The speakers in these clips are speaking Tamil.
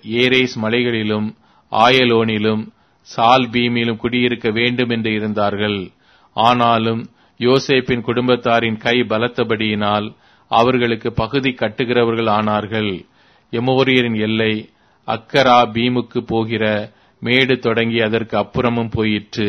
ஏரேஸ் மலைகளிலும் ஆயலோனிலும் சால் பீமிலும் குடியிருக்க வேண்டும் என்று இருந்தார்கள் ஆனாலும் யோசேப்பின் குடும்பத்தாரின் கை பலத்தபடியினால் அவர்களுக்கு பகுதி கட்டுகிறவர்கள் ஆனார்கள் எமோரியரின் எல்லை அக்கரா பீமுக்கு போகிற மேடு தொடங்கி அதற்கு அப்புறமும் போயிற்று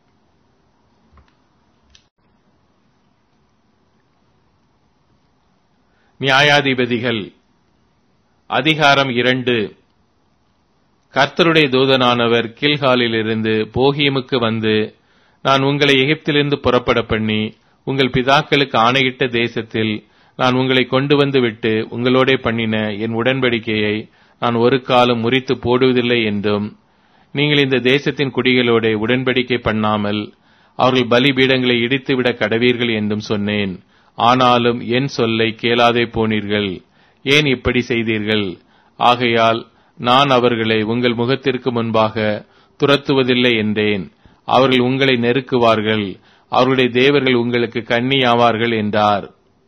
நியாயாதிபதிகள் அதிகாரம் இரண்டு கர்த்தருடைய தூதனானவர் கில்காலிலிருந்து போகியமுக்கு வந்து நான் உங்களை எகிப்திலிருந்து புறப்பட பண்ணி உங்கள் பிதாக்களுக்கு ஆணையிட்ட தேசத்தில் நான் உங்களை கொண்டு வந்து விட்டு உங்களோடே பண்ணின என் உடன்படிக்கையை நான் ஒரு காலம் முறித்து போடுவதில்லை என்றும் நீங்கள் இந்த தேசத்தின் குடிகளோட உடன்படிக்கை பண்ணாமல் அவர்கள் பலிபீடங்களை இடித்துவிட கடவீர்கள் என்றும் சொன்னேன் ஆனாலும் என் சொல்லை கேளாதே போனீர்கள் ஏன் இப்படி செய்தீர்கள் ஆகையால் நான் அவர்களை உங்கள் முகத்திற்கு முன்பாக துரத்துவதில்லை என்றேன் அவர்கள் உங்களை நெருக்குவார்கள் அவருடைய தேவர்கள் உங்களுக்கு கண்ணியாவார்கள் என்றார்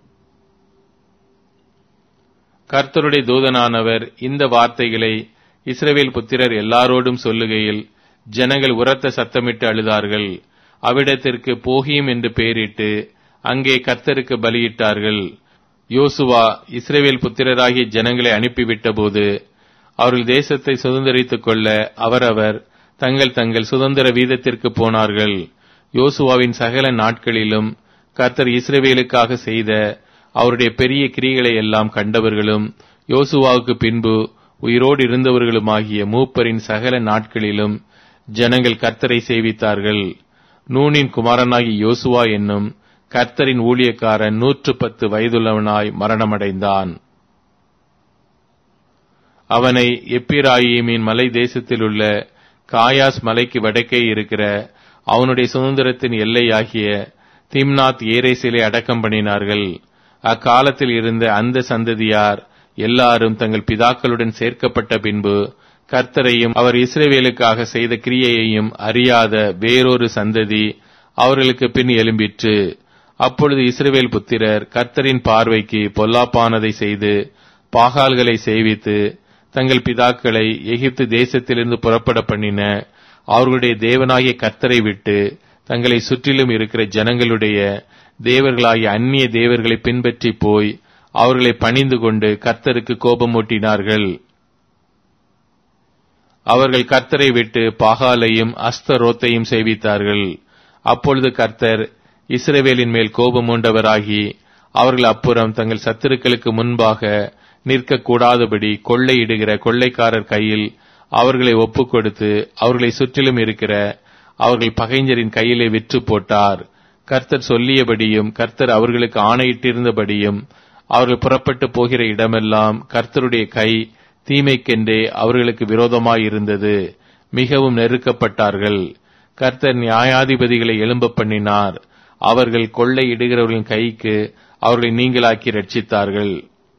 கர்த்தருடைய தூதனானவர் இந்த வார்த்தைகளை இஸ்ரவேல் புத்திரர் எல்லாரோடும் சொல்லுகையில் ஜனங்கள் உரத்த சத்தமிட்டு அழுதார்கள் அவ்விடத்திற்கு போகியும் என்று பெயரிட்டு அங்கே கர்த்தருக்கு பலியிட்டார்கள் யோசுவா இஸ்ரேவேல் புத்திரராகிய ஜனங்களை அனுப்பிவிட்டபோது அவர்கள் தேசத்தை சுதந்திரித்துக் கொள்ள அவரவர் தங்கள் தங்கள் சுதந்திர வீதத்திற்கு போனார்கள் யோசுவாவின் சகல நாட்களிலும் கர்த்தர் இஸ்ரேவேலுக்காக செய்த அவருடைய பெரிய கிரிகளை எல்லாம் கண்டவர்களும் யோசுவாவுக்கு பின்பு உயிரோடு இருந்தவர்களுமாகிய மூப்பரின் சகல நாட்களிலும் ஜனங்கள் கர்த்தரை சேவித்தார்கள் நூனின் குமாரனாகி யோசுவா என்னும் கர்த்தரின் ஊழியக்காரன் நூற்று பத்து வயதுள்ளவனாய் மரணமடைந்தான் அவனை எப்பிராயிமின் மலை தேசத்திலுள்ள காயாஸ் மலைக்கு வடக்கே இருக்கிற அவனுடைய சுதந்திரத்தின் எல்லையாகிய திம்னாத் ஏரேசிலே அடக்கம் பண்ணினார்கள் அக்காலத்தில் இருந்த அந்த சந்ததியார் எல்லாரும் தங்கள் பிதாக்களுடன் சேர்க்கப்பட்ட பின்பு கர்த்தரையும் அவர் இஸ்ரேவேலுக்காக செய்த கிரியையையும் அறியாத வேறொரு சந்ததி அவர்களுக்கு பின் எழும்பிற்று அப்பொழுது இஸ்ரேவேல் புத்திரர் கர்த்தரின் பார்வைக்கு பொல்லாப்பானதை செய்து பாகால்களை செய்வித்து தங்கள் பிதாக்களை எகிப்து தேசத்திலிருந்து புறப்பட பண்ணின அவர்களுடைய தேவனாகிய கர்த்தரை விட்டு தங்களை சுற்றிலும் இருக்கிற ஜனங்களுடைய தேவர்களாகிய அந்நிய தேவர்களை பின்பற்றி போய் அவர்களை பணிந்து கொண்டு கர்த்தருக்கு கோபமூட்டினார்கள் அவர்கள் கர்த்தரை விட்டு பாகாலையும் அஸ்தரோத்தையும் சேவித்தார்கள் அப்பொழுது கர்த்தர் இஸ்ரவேலின் மேல் கோபம் உண்டவராகி அவர்கள் அப்புறம் தங்கள் சத்துருக்களுக்கு முன்பாக நிற்கக்கூடாதபடி கொள்ளையிடுகிற கொள்ளைக்காரர் கையில் அவர்களை ஒப்புக் கொடுத்து அவர்களை சுற்றிலும் இருக்கிற அவர்கள் பகைஞரின் கையிலே விற்று போட்டார் கர்த்தர் சொல்லியபடியும் கர்த்தர் அவர்களுக்கு ஆணையிட்டிருந்தபடியும் அவர்கள் புறப்பட்டு போகிற இடமெல்லாம் கர்த்தருடைய கை தீமைக்கென்றே அவர்களுக்கு விரோதமாயிருந்தது மிகவும் நெருக்கப்பட்டார்கள் கர்த்தர் நியாயாதிபதிகளை எழும்ப பண்ணினார் அவர்கள் கொள்ளை இடுகிறவர்களின் கைக்கு அவர்களை நீங்களாக்கி ரட்சித்தார்கள்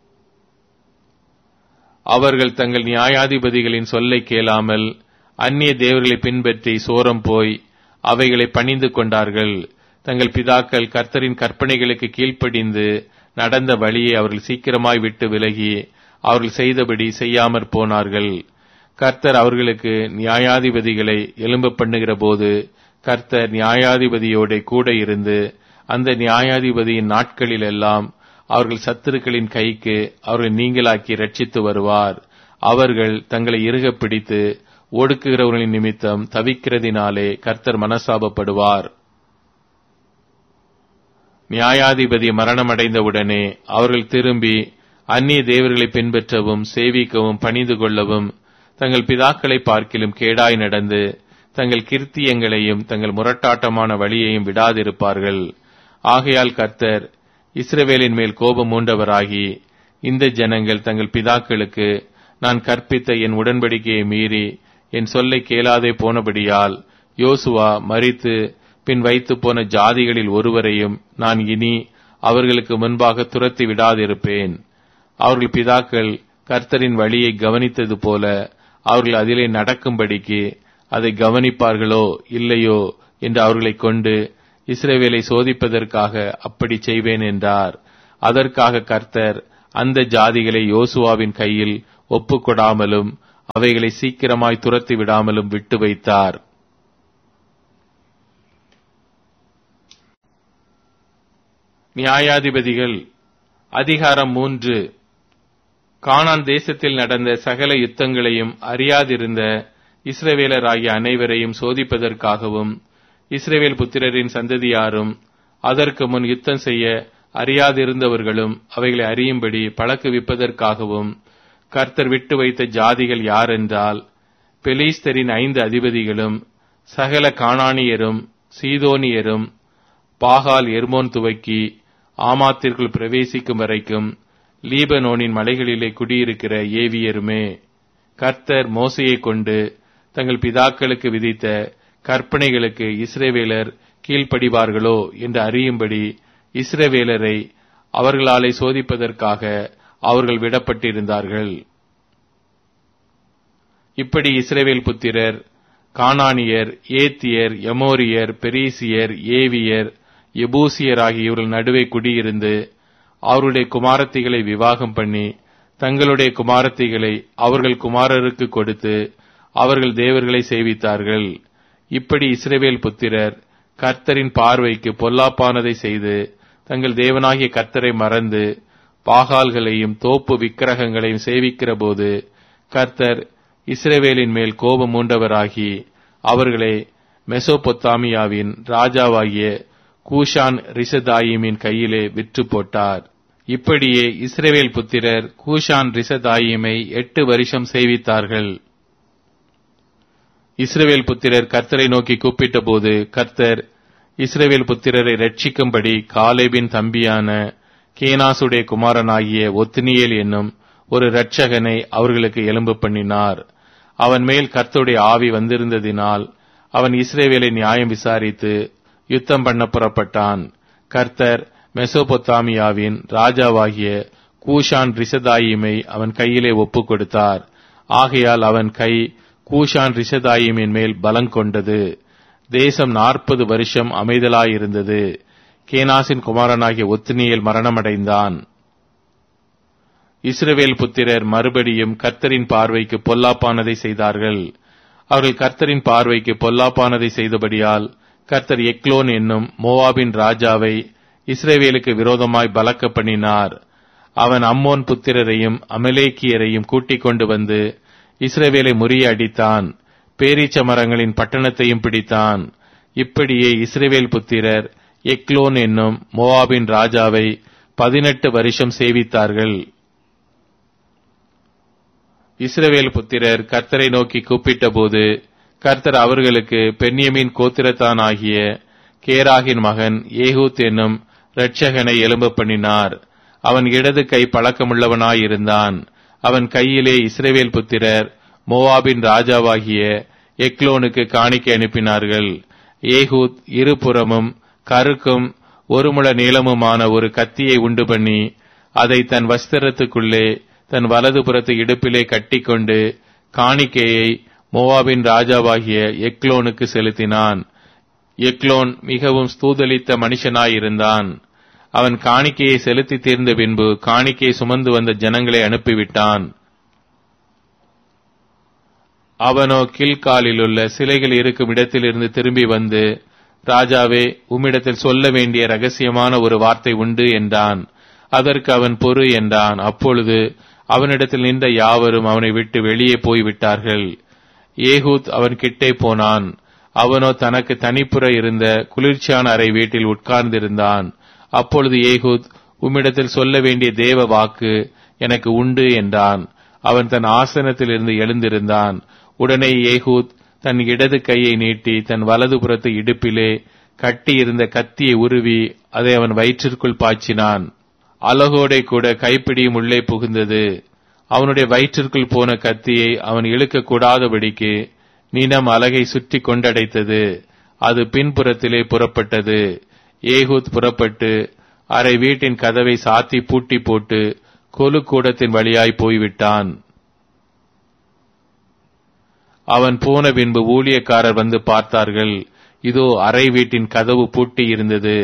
அவர்கள் தங்கள் நியாயாதிபதிகளின் சொல்லை கேளாமல் அந்நிய தேவர்களை பின்பற்றி சோரம் போய் அவைகளை பணிந்து கொண்டார்கள் தங்கள் பிதாக்கள் கர்த்தரின் கற்பனைகளுக்கு கீழ்ப்படிந்து நடந்த வழியை அவர்கள் சீக்கிரமாய் விட்டு விலகி அவர்கள் செய்தபடி செய்யாமற் போனார்கள் கர்த்தர் அவர்களுக்கு நியாயாதிபதிகளை எலும்ப பண்ணுகிற போது கர்த்தர் நியாயாதிபதியோட கூட இருந்து அந்த நியாயாதிபதியின் நாட்களில் எல்லாம் அவர்கள் சத்துருக்களின் கைக்கு அவர்களை நீங்களாக்கி ரட்சித்து வருவார் அவர்கள் தங்களை இறுக பிடித்து ஒடுக்குகிறவர்களின் நிமித்தம் தவிக்கிறதினாலே கர்த்தர் மனசாபப்படுவார் நியாயாதிபதி மரணமடைந்தவுடனே அவர்கள் திரும்பி அந்நிய தேவர்களை பின்பற்றவும் சேவிக்கவும் பணிந்து கொள்ளவும் தங்கள் பிதாக்களை பார்க்கிலும் கேடாய் நடந்து தங்கள் கிருத்தியங்களையும் தங்கள் முரட்டாட்டமான வழியையும் விடாதிருப்பார்கள் ஆகையால் கர்த்தர் இஸ்ரவேலின் மேல் கோபம் மூண்டவராகி இந்த ஜனங்கள் தங்கள் பிதாக்களுக்கு நான் கற்பித்த என் உடன்படிக்கையை மீறி என் சொல்லை கேளாதே போனபடியால் யோசுவா மறித்து பின் வைத்து போன ஜாதிகளில் ஒருவரையும் நான் இனி அவர்களுக்கு முன்பாக துரத்தி விடாதிருப்பேன் அவர்கள் பிதாக்கள் கர்த்தரின் வழியை கவனித்தது போல அவர்கள் அதிலே நடக்கும்படிக்கு அதை கவனிப்பார்களோ இல்லையோ என்று அவர்களை கொண்டு இஸ்ரேவேலை சோதிப்பதற்காக அப்படி செய்வேன் என்றார் அதற்காக கர்த்தர் அந்த ஜாதிகளை யோசுவாவின் கையில் ஒப்புக்கொடாமலும் அவைகளை சீக்கிரமாய் துரத்தி விடாமலும் விட்டு வைத்தார் நியாயாதிபதிகள் அதிகாரம் மூன்று கானான் தேசத்தில் நடந்த சகல யுத்தங்களையும் அறியாதிருந்த இஸ்ரவேலராகிய அனைவரையும் சோதிப்பதற்காகவும் இஸ்ரவேல் புத்திரரின் சந்ததியாரும் அதற்கு முன் யுத்தம் செய்ய அறியாதிருந்தவர்களும் அவைகளை அறியும்படி பழக்குவிப்பதற்காகவும் கர்த்தர் விட்டு வைத்த ஜாதிகள் யாரென்றால் பெலிஸ்தரின் ஐந்து அதிபதிகளும் சகல கானானியரும் சீதோனியரும் பாகால் எர்மோன் துவக்கி ஆமாத்திற்குள் பிரவேசிக்கும் வரைக்கும் லீபனோனின் மலைகளிலே குடியிருக்கிற ஏவியருமே கர்த்தர் மோசையை கொண்டு தங்கள் பிதாக்களுக்கு விதித்த கற்பனைகளுக்கு இஸ்ரேவேலர் கீழ்ப்படிவார்களோ என்று அறியும்படி இஸ்ரவேலரை அவர்களாலே சோதிப்பதற்காக அவர்கள் விடப்பட்டிருந்தார்கள் இப்படி இஸ்ரேவேல் புத்திரர் கானானியர் ஏத்தியர் எமோரியர் பெரீசியர் ஏவியர் எபூசியர் ஆகியோர்கள் நடுவே குடியிருந்து அவருடைய குமாரத்திகளை விவாகம் பண்ணி தங்களுடைய குமாரத்திகளை அவர்கள் குமாரருக்கு கொடுத்து அவர்கள் தேவர்களை சேவித்தார்கள் இப்படி இஸ்ரேவேல் புத்திரர் கர்த்தரின் பார்வைக்கு பொல்லாப்பானதை செய்து தங்கள் தேவனாகிய கர்த்தரை மறந்து பாகால்களையும் தோப்பு விக்கிரகங்களையும் சேவிக்கிற போது கர்த்தர் இஸ்ரேவேலின் மேல் கோபம் மூண்டவராகி அவர்களை மெசோபொத்தாமியாவின் ராஜாவாகிய கூஷான் ரிசதாயிமின் கையிலே விற்று போட்டார் இப்படியே இஸ்ரேவேல் புத்திரர் கூஷான் ரிசதாயிமை எட்டு வருஷம் சேவித்தார்கள் இஸ்ரேவேல் புத்திரர் கர்த்தரை நோக்கி கூப்பிட்ட போது கர்த்தர் இஸ்ரேவேல் புத்திரரை ரட்சிக்கும்படி காலேபின் தம்பியான கேனாசுடைய குமாரனாகிய ஒத்னியேல் என்னும் ஒரு இரட்சகனை அவர்களுக்கு எலும்பு பண்ணினார் அவன் மேல் கர்த்தருடைய ஆவி வந்திருந்ததினால் அவன் இஸ்ரேவேலை நியாயம் விசாரித்து யுத்தம் பண்ண புறப்பட்டான் கர்த்தர் மெசோபொத்தாமியாவின் ராஜாவாகிய கூஷான் ரிசதாயிமை அவன் கையிலே ஒப்புக் கொடுத்தார் ஆகையால் அவன் கை கூஷான் ரிஷதாயிமின் மேல் பலம் கொண்டது தேசம் நாற்பது வருஷம் அமைதலாயிருந்தது கேனாசின் குமாரனாகிய ஒத்தினியல் மரணமடைந்தான் இஸ்ரவேல் புத்திரர் மறுபடியும் கர்த்தரின் பார்வைக்கு பொல்லாப்பானதை செய்தார்கள் அவர்கள் கர்த்தரின் பார்வைக்கு பொல்லாப்பானதை செய்தபடியால் கர்த்தர் எக்லோன் என்னும் மோவாபின் ராஜாவை இஸ்ரேவேலுக்கு விரோதமாய் பலக்க பண்ணினார் அவன் அம்மோன் புத்திரரையும் அமலேக்கியரையும் கூட்டிக் கொண்டு வந்து இஸ்ரவேலை முறியடித்தான் பேரீச்ச மரங்களின் பட்டணத்தையும் பிடித்தான் இப்படியே இஸ்ரேவேல் புத்திரர் எக்லோன் என்னும் மோவாபின் ராஜாவை பதினெட்டு வருஷம் சேவித்தார்கள் இஸ்ரவேல் புத்திரர் கர்த்தரை நோக்கி கூப்பிட்டபோது கர்த்தர் அவர்களுக்கு பென்யமின் கோத்திரத்தான் ஆகிய கேராகின் மகன் ஏகூத் என்னும் இரட்சகனை எலும்பு பண்ணினார் அவன் இடது கை பழக்கமுள்ளவனாயிருந்தான் அவன் கையிலே இஸ்ரேவேல் புத்திரர் மோவாபின் ராஜாவாகிய எக்லோனுக்கு காணிக்கை அனுப்பினார்கள் ஏகூத் இருபுறமும் கருக்கும் ஒரு முழ நீளமுமான ஒரு கத்தியை உண்டு பண்ணி அதை தன் வஸ்திரத்துக்குள்ளே தன் வலது புறத்து இடுப்பிலே கட்டிக்கொண்டு காணிக்கையை மோவாபின் ராஜாவாகிய எக்லோனுக்கு செலுத்தினான் எக்லோன் மிகவும் ஸ்தூதலித்த மனுஷனாயிருந்தான் அவன் காணிக்கையை செலுத்தி தீர்ந்த பின்பு காணிக்கையை சுமந்து வந்த ஜனங்களை அனுப்பிவிட்டான் அவனோ கீழ்காலிலுள்ள சிலைகள் இருக்கும் இடத்திலிருந்து திரும்பி வந்து ராஜாவே உம்மிடத்தில் சொல்ல வேண்டிய ரகசியமான ஒரு வார்த்தை உண்டு என்றான் அதற்கு அவன் பொறு என்றான் அப்பொழுது அவனிடத்தில் நின்ற யாவரும் அவனை விட்டு வெளியே போய்விட்டார்கள் ஏகூத் அவன் கிட்டே போனான் அவனோ தனக்கு தனிப்புற இருந்த குளிர்ச்சியான அறை வீட்டில் உட்கார்ந்திருந்தான் அப்பொழுது ஏகூத் உம்மிடத்தில் சொல்ல வேண்டிய தேவ வாக்கு எனக்கு உண்டு என்றான் அவன் தன் ஆசனத்திலிருந்து எழுந்திருந்தான் உடனே ஏகூத் தன் இடது கையை நீட்டி தன் வலது புறத்து இடுப்பிலே கட்டி இருந்த கத்தியை உருவி அதை அவன் வயிற்றிற்குள் பாய்ச்சினான் அலகோடை கூட கைப்பிடியும் உள்ளே புகுந்தது அவனுடைய வயிற்றிற்குள் போன கத்தியை அவன் இழுக்க கூடாதபடிக்கு நினம் அலகை சுற்றி கொண்டடைத்தது அது பின்புறத்திலே புறப்பட்டது ஏகூத் புறப்பட்டு அரை வீட்டின் கதவை சாத்தி பூட்டி போட்டு கொலு கூடத்தின் வழியாய் போய்விட்டான் அவன் போன பின்பு ஊழியக்காரர் வந்து பார்த்தார்கள் இதோ அறை வீட்டின் கதவு பூட்டி இருந்தது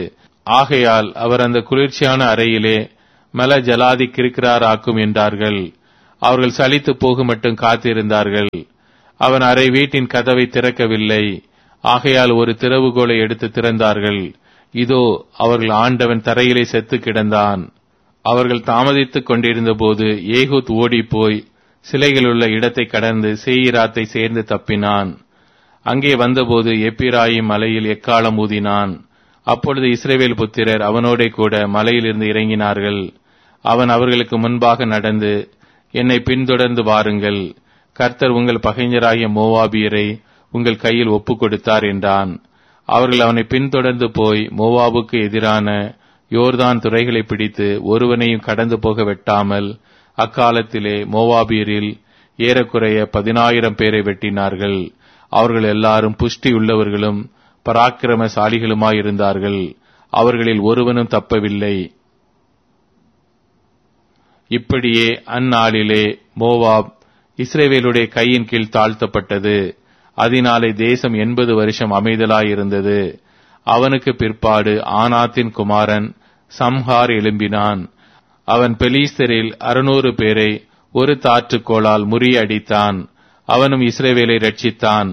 ஆகையால் அவர் அந்த குளிர்ச்சியான அறையிலே மல ஜலாதி கிருக்கிறாராக்கும் என்றார்கள் அவர்கள் சலித்து போக மட்டும் காத்திருந்தார்கள் அவன் அறை வீட்டின் கதவை திறக்கவில்லை ஆகையால் ஒரு திறவுகோலை எடுத்து திறந்தார்கள் இதோ அவர்கள் ஆண்டவன் தரையிலே செத்து கிடந்தான் அவர்கள் தாமதித்துக் கொண்டிருந்த போது ஏகூத் ஓடிப்போய் சிலைகளுள்ள இடத்தை கடந்து சேயிராத்தை சேர்ந்து தப்பினான் அங்கே வந்தபோது எப்பிராயிம் மலையில் எக்காலம் ஊதினான் அப்பொழுது இஸ்ரேவேல் புத்திரர் அவனோடே கூட மலையிலிருந்து இறங்கினார்கள் அவன் அவர்களுக்கு முன்பாக நடந்து என்னை பின்தொடர்ந்து வாருங்கள் கர்த்தர் உங்கள் பகைஞராகிய மோவாபியரை உங்கள் கையில் ஒப்புக் கொடுத்தார் என்றான் அவர்கள் அவனை பின்தொடர்ந்து போய் மோவாபுக்கு எதிரான யோர்தான் துறைகளை பிடித்து ஒருவனையும் கடந்து போக வெட்டாமல் அக்காலத்திலே மோவாபியரில் ஏறக்குறைய பதினாயிரம் பேரை வெட்டினார்கள் அவர்கள் எல்லாரும் புஷ்டி உள்ளவர்களும் பராக்கிரமசாலிகளுமாயிருந்தார்கள் அவர்களில் ஒருவனும் தப்பவில்லை இப்படியே அந்நாளிலே மோவாப் இஸ்ரேவேலுடைய கையின் கீழ் தாழ்த்தப்பட்டது அதனாலே தேசம் எண்பது வருஷம் அமைதலாயிருந்தது அவனுக்கு பிற்பாடு ஆனாத்தின் குமாரன் சம்ஹார் எழும்பினான் அவன் பெலீஸ்தரில் அறுநூறு பேரை ஒரு தாற்றுக்கோளால் முறியடித்தான் அவனும் இஸ்ரேவேலை ரட்சித்தான்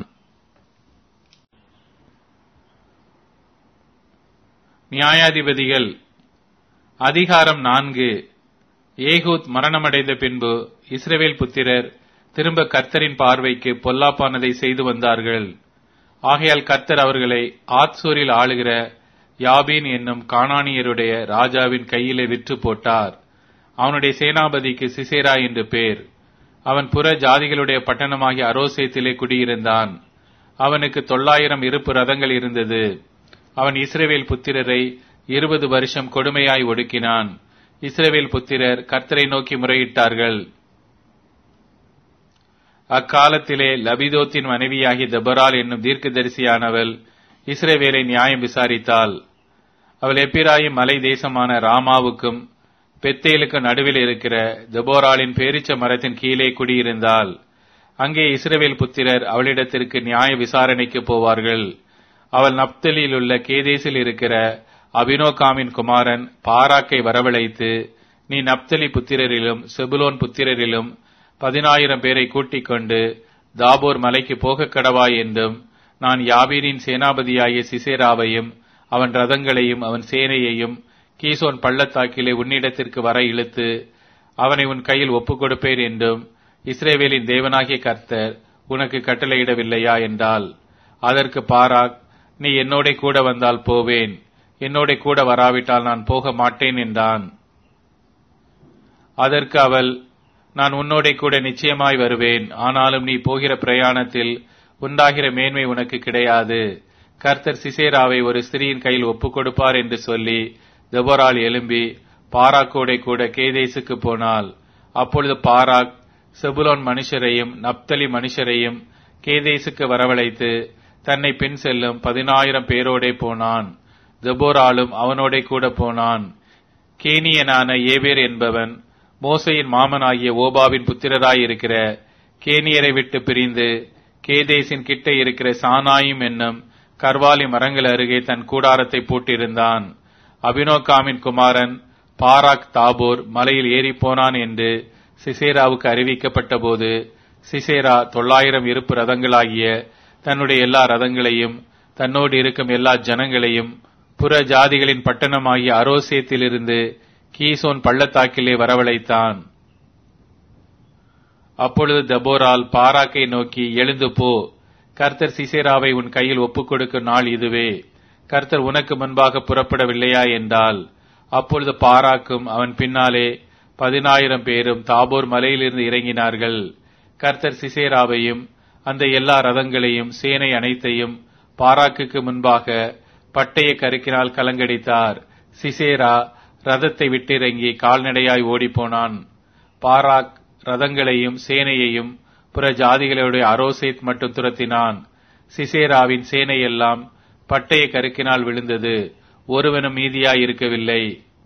நியாயாதிபதிகள் அதிகாரம் நான்கு ஏகூத் மரணமடைந்த பின்பு இஸ்ரவேல் புத்திரர் திரும்ப கர்த்தரின் பார்வைக்கு பொல்லாப்பானதை செய்து வந்தார்கள் ஆகையால் கர்த்தர் அவர்களை ஆத்சூரில் ஆளுகிற யாபீன் என்னும் கானானியருடைய ராஜாவின் கையிலே விற்று போட்டார் அவனுடைய சேனாபதிக்கு சிசேரா என்று பேர் அவன் புற ஜாதிகளுடைய பட்டணமாகிய அரோசேத்திலே குடியிருந்தான் அவனுக்கு தொள்ளாயிரம் இருப்பு ரதங்கள் இருந்தது அவன் இஸ்ரேவேல் புத்திரரை இருபது வருஷம் கொடுமையாய் ஒடுக்கினான் இஸ்ரேவேல் புத்திரர் கர்த்தரை நோக்கி முறையிட்டார்கள் அக்காலத்திலே லபிதோத்தின் மனைவியாகி தபரால் என்னும் தீர்க்கதரிசியானவள் இஸ்ரேவேலை நியாயம் விசாரித்தாள் அவள் எப்பிராயும் மலை தேசமான ராமாவுக்கும் பெத்தேலுக்கு நடுவில் இருக்கிற தெபோராளின் பேரிச்ச மரத்தின் கீழே குடியிருந்தாள் அங்கே இஸ்ரவேல் புத்திரர் அவளிடத்திற்கு நியாய விசாரணைக்கு போவார்கள் அவள் நப்தலில் உள்ள கேதேசில் இருக்கிற அபினோகாமின் குமாரன் பாராக்கை வரவழைத்து நீ நப்தலி புத்திரரிலும் செபுலோன் புத்திரரிலும் பதினாயிரம் பேரை கூட்டிக் கொண்டு தாபோர் மலைக்கு போக கடவாய் என்றும் நான் யாபீரின் சேனாபதியாகிய சிசேராவையும் அவன் ரதங்களையும் அவன் சேனையையும் கீசோன் பள்ளத்தாக்கிலே உன்னிடத்திற்கு வர இழுத்து அவனை உன் கையில் ஒப்புக் கொடுப்பேன் என்றும் இஸ்ரேவேலின் தேவனாகிய கர்த்தர் உனக்கு கட்டளையிடவில்லையா என்றால் அதற்கு பாராக் நீ என்னோட கூட வந்தால் போவேன் என்னோட கூட வராவிட்டால் நான் போக மாட்டேன் என்றான் அதற்கு அவள் நான் உன்னோட கூட நிச்சயமாய் வருவேன் ஆனாலும் நீ போகிற பிரயாணத்தில் உண்டாகிற மேன்மை உனக்கு கிடையாது கர்த்தர் சிசேராவை ஒரு ஸ்திரீயின் கையில் ஒப்புக் கொடுப்பார் என்று சொல்லி தெபோரால் எழும்பி பாராக்கோடை கூட கேதேசுக்கு போனாள் அப்பொழுது பாராக் செபுலோன் மனுஷரையும் நப்தலி மனுஷரையும் கேதேசுக்கு வரவழைத்து தன்னை பின் செல்லும் பதினாயிரம் பேரோடே போனான் தெபோராலும் அவனோடே கூட போனான் கேனியனான ஏபேர் என்பவன் மோசையின் மாமனாகிய ஓபாவின் புத்திரராயிருக்கிற கேனியரை விட்டு பிரிந்து கேதேசின் கிட்ட இருக்கிற சானாயும் என்னும் கர்வாலி மரங்கள் அருகே தன் கூடாரத்தை போட்டிருந்தான் அபினோகாமின் குமாரன் பாராக் தாபோர் மலையில் ஏறி போனான் என்று சிசேராவுக்கு அறிவிக்கப்பட்ட போது சிசேரா தொள்ளாயிரம் இருப்பு ரதங்களாகிய தன்னுடைய எல்லா ரதங்களையும் தன்னோடு இருக்கும் எல்லா ஜனங்களையும் புற ஜாதிகளின் பட்டணமாகிய அரோசேத்திலிருந்து கீசோன் பள்ளத்தாக்கிலே வரவழைத்தான் அப்பொழுது தபோரால் பாராக்கை நோக்கி எழுந்து போ கர்த்தர் சிசேராவை உன் கையில் ஒப்புக் கொடுக்கும் நாள் இதுவே கர்த்தர் உனக்கு முன்பாக புறப்படவில்லையா என்றால் அப்பொழுது பாராக்கும் அவன் பின்னாலே பதினாயிரம் பேரும் தாபோர் மலையிலிருந்து இறங்கினார்கள் கர்த்தர் சிசேராவையும் அந்த எல்லா ரதங்களையும் சேனை அனைத்தையும் பாராக்குக்கு முன்பாக பட்டய கருக்கினால் கலங்கடித்தார் சிசேரா ரதத்தை விட்டிறங்கி கால்நடையாய் ஓடிப்போனான் பாராக் ரதங்களையும் சேனையையும் புற ஜாதிகளுடைய அரோசேத் மட்டும் துரத்தினான் சிசேராவின் சேனையெல்லாம் பட்டய கருக்கினால் விழுந்தது ஒருவனும் மீதியாய் இருக்கவில்லை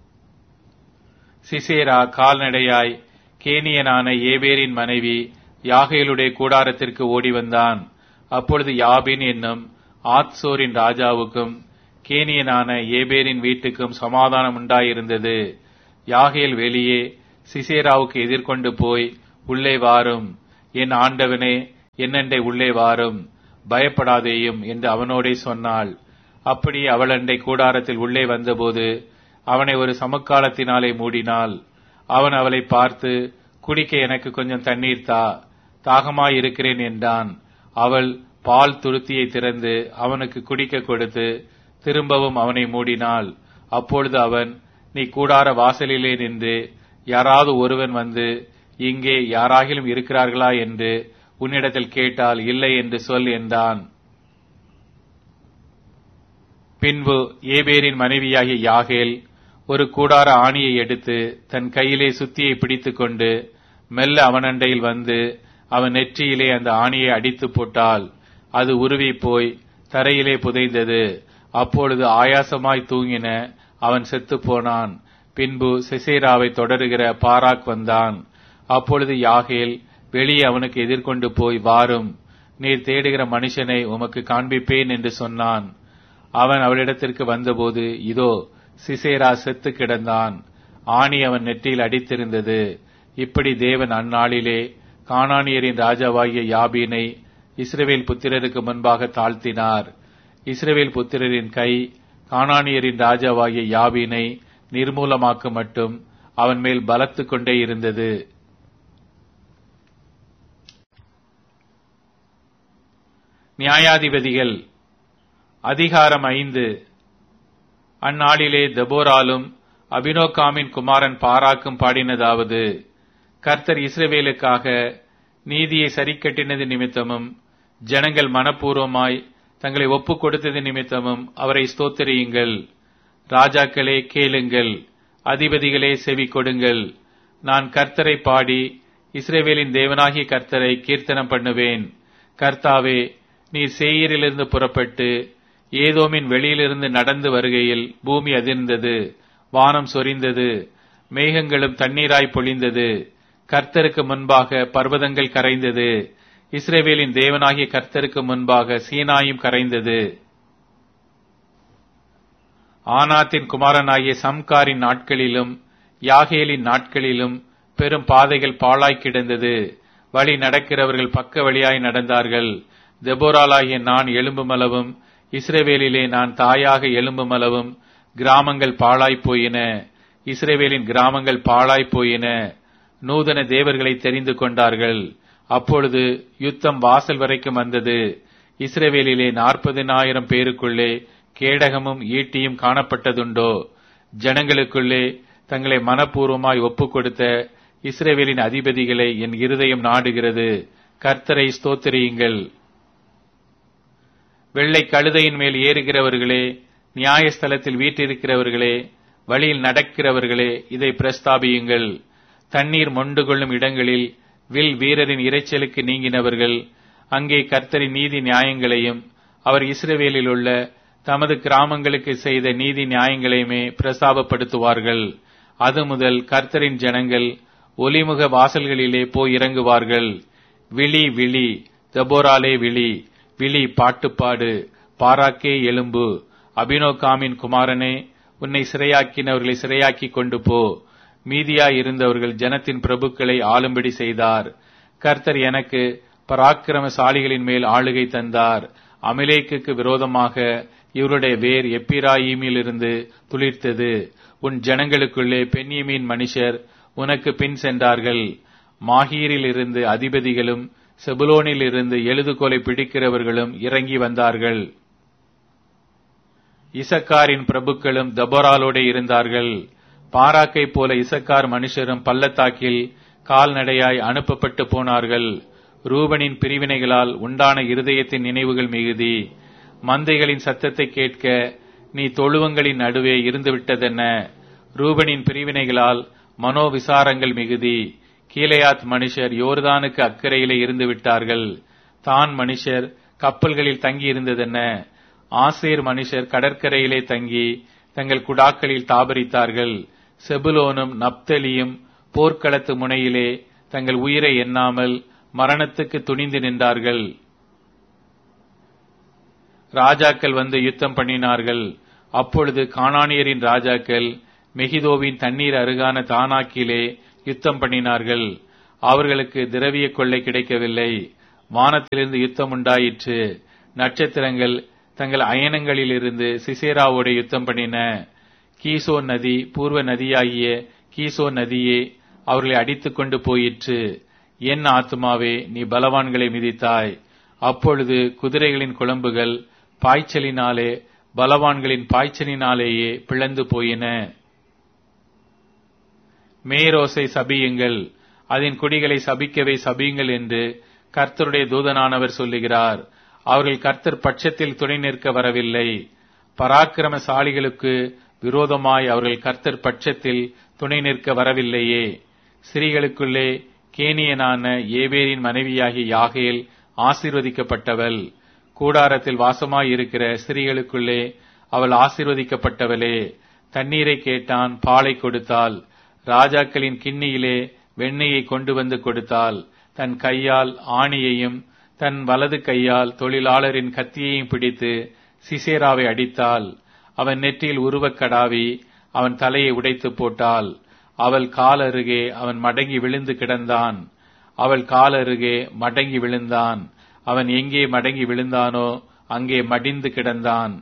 சிசேரா கால்நடையாய் கேனியனான ஏபேரின் மனைவி யாகேலுடைய கூடாரத்திற்கு ஓடி வந்தான் அப்பொழுது யாபின் என்னும் ஆத்சோரின் ராஜாவுக்கும் கேனியனான ஏபேரின் வீட்டுக்கும் சமாதானம் உண்டாயிருந்தது யாகேல் வெளியே சிசேராவுக்கு எதிர்கொண்டு போய் உள்ளே வாரும் என் ஆண்டவனே என்னண்டை உள்ளே வாரும் பயப்படாதேயும் என்று அவனோடே சொன்னாள் அப்படி அவள் அண்டை கூடாரத்தில் உள்ளே வந்தபோது அவனை ஒரு சமக்காலத்தினாலே மூடினாள் அவன் அவளை பார்த்து குடிக்க எனக்கு கொஞ்சம் தண்ணீர் தா தாகமாய் இருக்கிறேன் என்றான் அவள் பால் துருத்தியை திறந்து அவனுக்கு குடிக்க கொடுத்து திரும்பவும் அவனை மூடினாள் அப்பொழுது அவன் நீ கூடார வாசலிலே நின்று யாராவது ஒருவன் வந்து இங்கே யாராகிலும் இருக்கிறார்களா என்று உன்னிடத்தில் கேட்டால் இல்லை என்று சொல் என்றான் பின்பு ஏபேரின் மனைவியாகிய யாகேல் ஒரு கூடார ஆணியை எடுத்து தன் கையிலே சுத்தியை பிடித்துக்கொண்டு மெல்ல அவனண்டையில் வந்து அவன் நெற்றியிலே அந்த ஆணியை அடித்து போட்டால் அது உருவி போய் தரையிலே புதைந்தது அப்பொழுது ஆயாசமாய் தூங்கின அவன் செத்துப் போனான் பின்பு சிசேராவை தொடருகிற பாராக் வந்தான் அப்பொழுது யாகேல் வெளியே அவனுக்கு எதிர்கொண்டு போய் வாரும் நீர் தேடுகிற மனுஷனை உமக்கு காண்பிப்பேன் என்று சொன்னான் அவன் அவளிடத்திற்கு வந்தபோது இதோ சிசேரா செத்து கிடந்தான் ஆணி அவன் நெற்றியில் அடித்திருந்தது இப்படி தேவன் அந்நாளிலே கானானியரின் ராஜாவாகிய யாபீனை இஸ்ரவேல் புத்திரருக்கு முன்பாக தாழ்த்தினார் இஸ்ரவேல் புத்திரரின் கை கானானியரின் ராஜாவாகிய யாபீனை நிர்மூலமாக்க மட்டும் அவன் மேல் பலத்து கொண்டே இருந்தது நியாயாதிபதிகள் அதிகாரம் ஐந்து அந்நாளிலே தெபோராலும் அபினோகாமின் குமாரன் பாராக்கும் பாடினதாவது கர்த்தர் இஸ்ரவேலுக்காக நீதியை சரிக்கட்டினது நிமித்தமும் ஜனங்கள் மனப்பூர்வமாய் தங்களை ஒப்புக் கொடுத்தது நிமித்தமும் அவரை ஸ்தோத்திரியுங்கள் ராஜாக்களே கேளுங்கள் அதிபதிகளே செவி கொடுங்கள் நான் கர்த்தரை பாடி இஸ்ரேவேலின் தேவனாகிய கர்த்தரை கீர்த்தனம் பண்ணுவேன் கர்த்தாவே நீர் சேயரிலிருந்து புறப்பட்டு ஏதோமின் வெளியிலிருந்து நடந்து வருகையில் பூமி அதிர்ந்தது வானம் சொரிந்தது மேகங்களும் தண்ணீராய் பொழிந்தது கர்த்தருக்கு முன்பாக பர்வதங்கள் கரைந்தது இஸ்ரேவேலின் தேவனாகிய கர்த்தருக்கு முன்பாக சீனாயும் கரைந்தது ஆனாத்தின் குமாரனாகிய சம்காரின் நாட்களிலும் யாகேலின் நாட்களிலும் பெரும் பாதைகள் பாழாய் கிடந்தது வழி நடக்கிறவர்கள் பக்க வழியாய் நடந்தார்கள் தெபோராலாகிய நான் எலும்புமளவும் இஸ்ரேவேலிலே நான் தாயாக எலும்புமளவும் கிராமங்கள் பாழாய் போயின இஸ்ரேவேலின் கிராமங்கள் பாழாய் போயின நூதன தேவர்களை தெரிந்து கொண்டார்கள் அப்பொழுது யுத்தம் வாசல் வரைக்கும் வந்தது இஸ்ரேவேலிலே நாற்பதினாயிரம் பேருக்குள்ளே கேடகமும் ஈட்டியும் காணப்பட்டதுண்டோ ஜனங்களுக்குள்ளே தங்களை மனப்பூர்வமாய் ஒப்புக் கொடுத்த இஸ்ரேவேலின் அதிபதிகளை என் இருதயம் நாடுகிறது கர்த்தரை ஸ்தோத்திரியுங்கள் வெள்ளை கழுதையின் மேல் ஏறுகிறவர்களே நியாயஸ்தலத்தில் வீற்றிருக்கிறவர்களே வழியில் நடக்கிறவர்களே இதை பிரஸ்தாபியுங்கள் தண்ணீர் மொண்டு கொள்ளும் இடங்களில் வில் வீரரின் இரைச்சலுக்கு நீங்கினவர்கள் அங்கே கர்த்தரின் நீதி நியாயங்களையும் அவர் இஸ்ரவேலில் உள்ள தமது கிராமங்களுக்கு செய்த நீதி நியாயங்களையுமே பிரஸ்தாபப்படுத்துவார்கள் அது முதல் கர்த்தரின் ஜனங்கள் ஒலிமுக வாசல்களிலே போய் இறங்குவார்கள் விழி விழி தபோராலே விழி விழி பாட்டுப்பாடு பாராக்கே எலும்பு அபினோகாமின் குமாரனே உன்னை சிறையாக்கினவர்களை சிறையாக்கி கொண்டு போ மீதியாய் இருந்தவர்கள் ஜனத்தின் பிரபுக்களை ஆளும்படி செய்தார் கர்த்தர் எனக்கு பராக்கிரமசாலிகளின் மேல் ஆளுகை தந்தார் அமிலேக்குக்கு விரோதமாக இவருடைய வேர் எப்பிராயீமிலிருந்து துளிர்த்தது உன் ஜனங்களுக்குள்ளே பெண்யமீன் மனுஷர் உனக்கு பின் சென்றார்கள் மாஹீரில் இருந்து அதிபதிகளும் செபுலோனில் இருந்து எழுதுகோலை பிடிக்கிறவர்களும் இறங்கி வந்தார்கள் இசக்காரின் பிரபுக்களும் தபோராலோடே இருந்தார்கள் பாராக்கை போல இசக்கார் மனுஷரும் பள்ளத்தாக்கில் கால்நடையாய் அனுப்பப்பட்டு போனார்கள் ரூபனின் பிரிவினைகளால் உண்டான இருதயத்தின் நினைவுகள் மிகுதி மந்தைகளின் சத்தத்தை கேட்க நீ தொழுவங்களின் நடுவே இருந்துவிட்டதென்ன ரூபனின் பிரிவினைகளால் மனோவிசாரங்கள் மிகுதி கீழையாத் மனுஷர் யோர்தானுக்கு அக்கறையிலே இருந்து விட்டார்கள் தான் மனுஷர் கப்பல்களில் தங்கி இருந்ததென்ன ஆசேர் மனுஷர் கடற்கரையிலே தங்கி தங்கள் குடாக்களில் தாபரித்தார்கள் செபுலோனும் நப்தலியும் போர்க்களத்து முனையிலே தங்கள் உயிரை எண்ணாமல் மரணத்துக்கு துணிந்து நின்றார்கள் ராஜாக்கள் வந்து யுத்தம் பண்ணினார்கள் அப்பொழுது கானானியரின் ராஜாக்கள் மெகிதோவின் தண்ணீர் அருகான தானாக்கிலே யுத்தம் பண்ணினார்கள் அவர்களுக்கு திரவிய கொள்ளை கிடைக்கவில்லை வானத்திலிருந்து யுத்தம் உண்டாயிற்று நட்சத்திரங்கள் தங்கள் அயனங்களிலிருந்து சிசேராவோடு யுத்தம் பண்ணின கீசோ நதி பூர்வ நதியாகிய கீசோ நதியே அவர்களை அடித்துக் கொண்டு போயிற்று என் ஆத்துமாவே நீ பலவான்களை மிதித்தாய் அப்பொழுது குதிரைகளின் குழம்புகள் பாய்ச்சலினாலே பலவான்களின் பாய்ச்சலினாலேயே பிளந்து போயின மேரோசை சபியுங்கள் அதன் குடிகளை சபிக்கவே சபியுங்கள் என்று கர்த்தருடைய தூதனானவர் சொல்லுகிறார் அவர்கள் கர்த்தர் பட்சத்தில் துணை நிற்க வரவில்லை பராக்கிரமசாலிகளுக்கு விரோதமாய் அவர்கள் கர்த்தர் பட்சத்தில் துணை நிற்க வரவில்லையே ஸ்திரீகளுக்குள்ளே கேனியனான ஏபேரின் மனைவியாகிய யாகேல் ஆசீர்வதிக்கப்பட்டவள் கூடாரத்தில் வாசமாயிருக்கிற ஸ்திரீகளுக்குள்ளே அவள் ஆசீர்வதிக்கப்பட்டவளே தண்ணீரை கேட்டான் பாலை கொடுத்தாள் ராஜாக்களின் கிண்ணியிலே வெண்ணெயை கொண்டு வந்து கொடுத்தாள் தன் கையால் ஆணியையும் தன் வலது கையால் தொழிலாளரின் கத்தியையும் பிடித்து சிசேராவை அடித்தாள் அவன் நெற்றியில் உருவக் கடாவி அவன் தலையை உடைத்து போட்டாள் அவள் கால் அருகே அவன் மடங்கி விழுந்து கிடந்தான் அவள் கால் அருகே மடங்கி விழுந்தான் அவன் எங்கே மடங்கி விழுந்தானோ அங்கே மடிந்து கிடந்தான்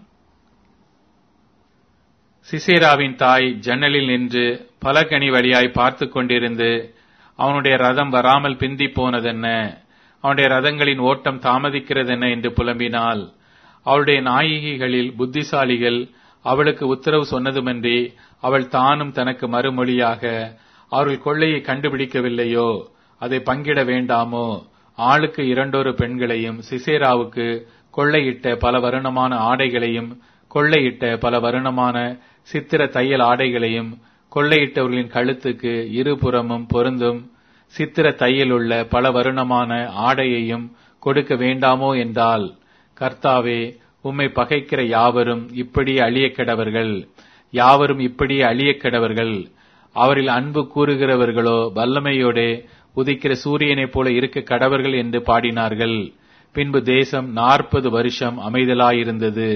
சிசேராவின் தாய் ஜன்னலில் நின்று பலகனி வழியாய் பார்த்து கொண்டிருந்து அவனுடைய ரதம் வராமல் பிந்தி போனதென்ன அவனுடைய ரதங்களின் ஓட்டம் தாமதிக்கிறதென்ன என்று புலம்பினாள் அவளுடைய நாயகிகளில் புத்திசாலிகள் அவளுக்கு உத்தரவு சொன்னதுமன்றி அவள் தானும் தனக்கு மறுமொழியாக அவர்கள் கொள்ளையை கண்டுபிடிக்கவில்லையோ அதை பங்கிட வேண்டாமோ ஆளுக்கு இரண்டொரு பெண்களையும் சிசேராவுக்கு கொள்ளையிட்ட பல வருணமான ஆடைகளையும் கொள்ளையிட்ட பல வருணமான சித்திர தையல் ஆடைகளையும் கொள்ளையிட்டவர்களின் கழுத்துக்கு இருபுறமும் பொருந்தும் சித்திர தையல் உள்ள பல வருணமான ஆடையையும் கொடுக்க வேண்டாமோ என்றால் கர்த்தாவே உம்மை பகைக்கிற யாவரும் இப்படியே அழியக் கிடவர்கள் யாவரும் இப்படியே அழியக் கிடவர்கள் அவரில் அன்பு கூறுகிறவர்களோ வல்லமையோடே உதிக்கிற சூரியனைப் போல இருக்க கடவர்கள் என்று பாடினார்கள் பின்பு தேசம் நாற்பது வருஷம் அமைதலாயிருந்தது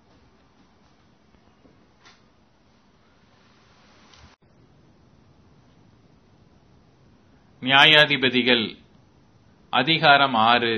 நியாயாதிபதிகள் அதிகாரம் ஆறு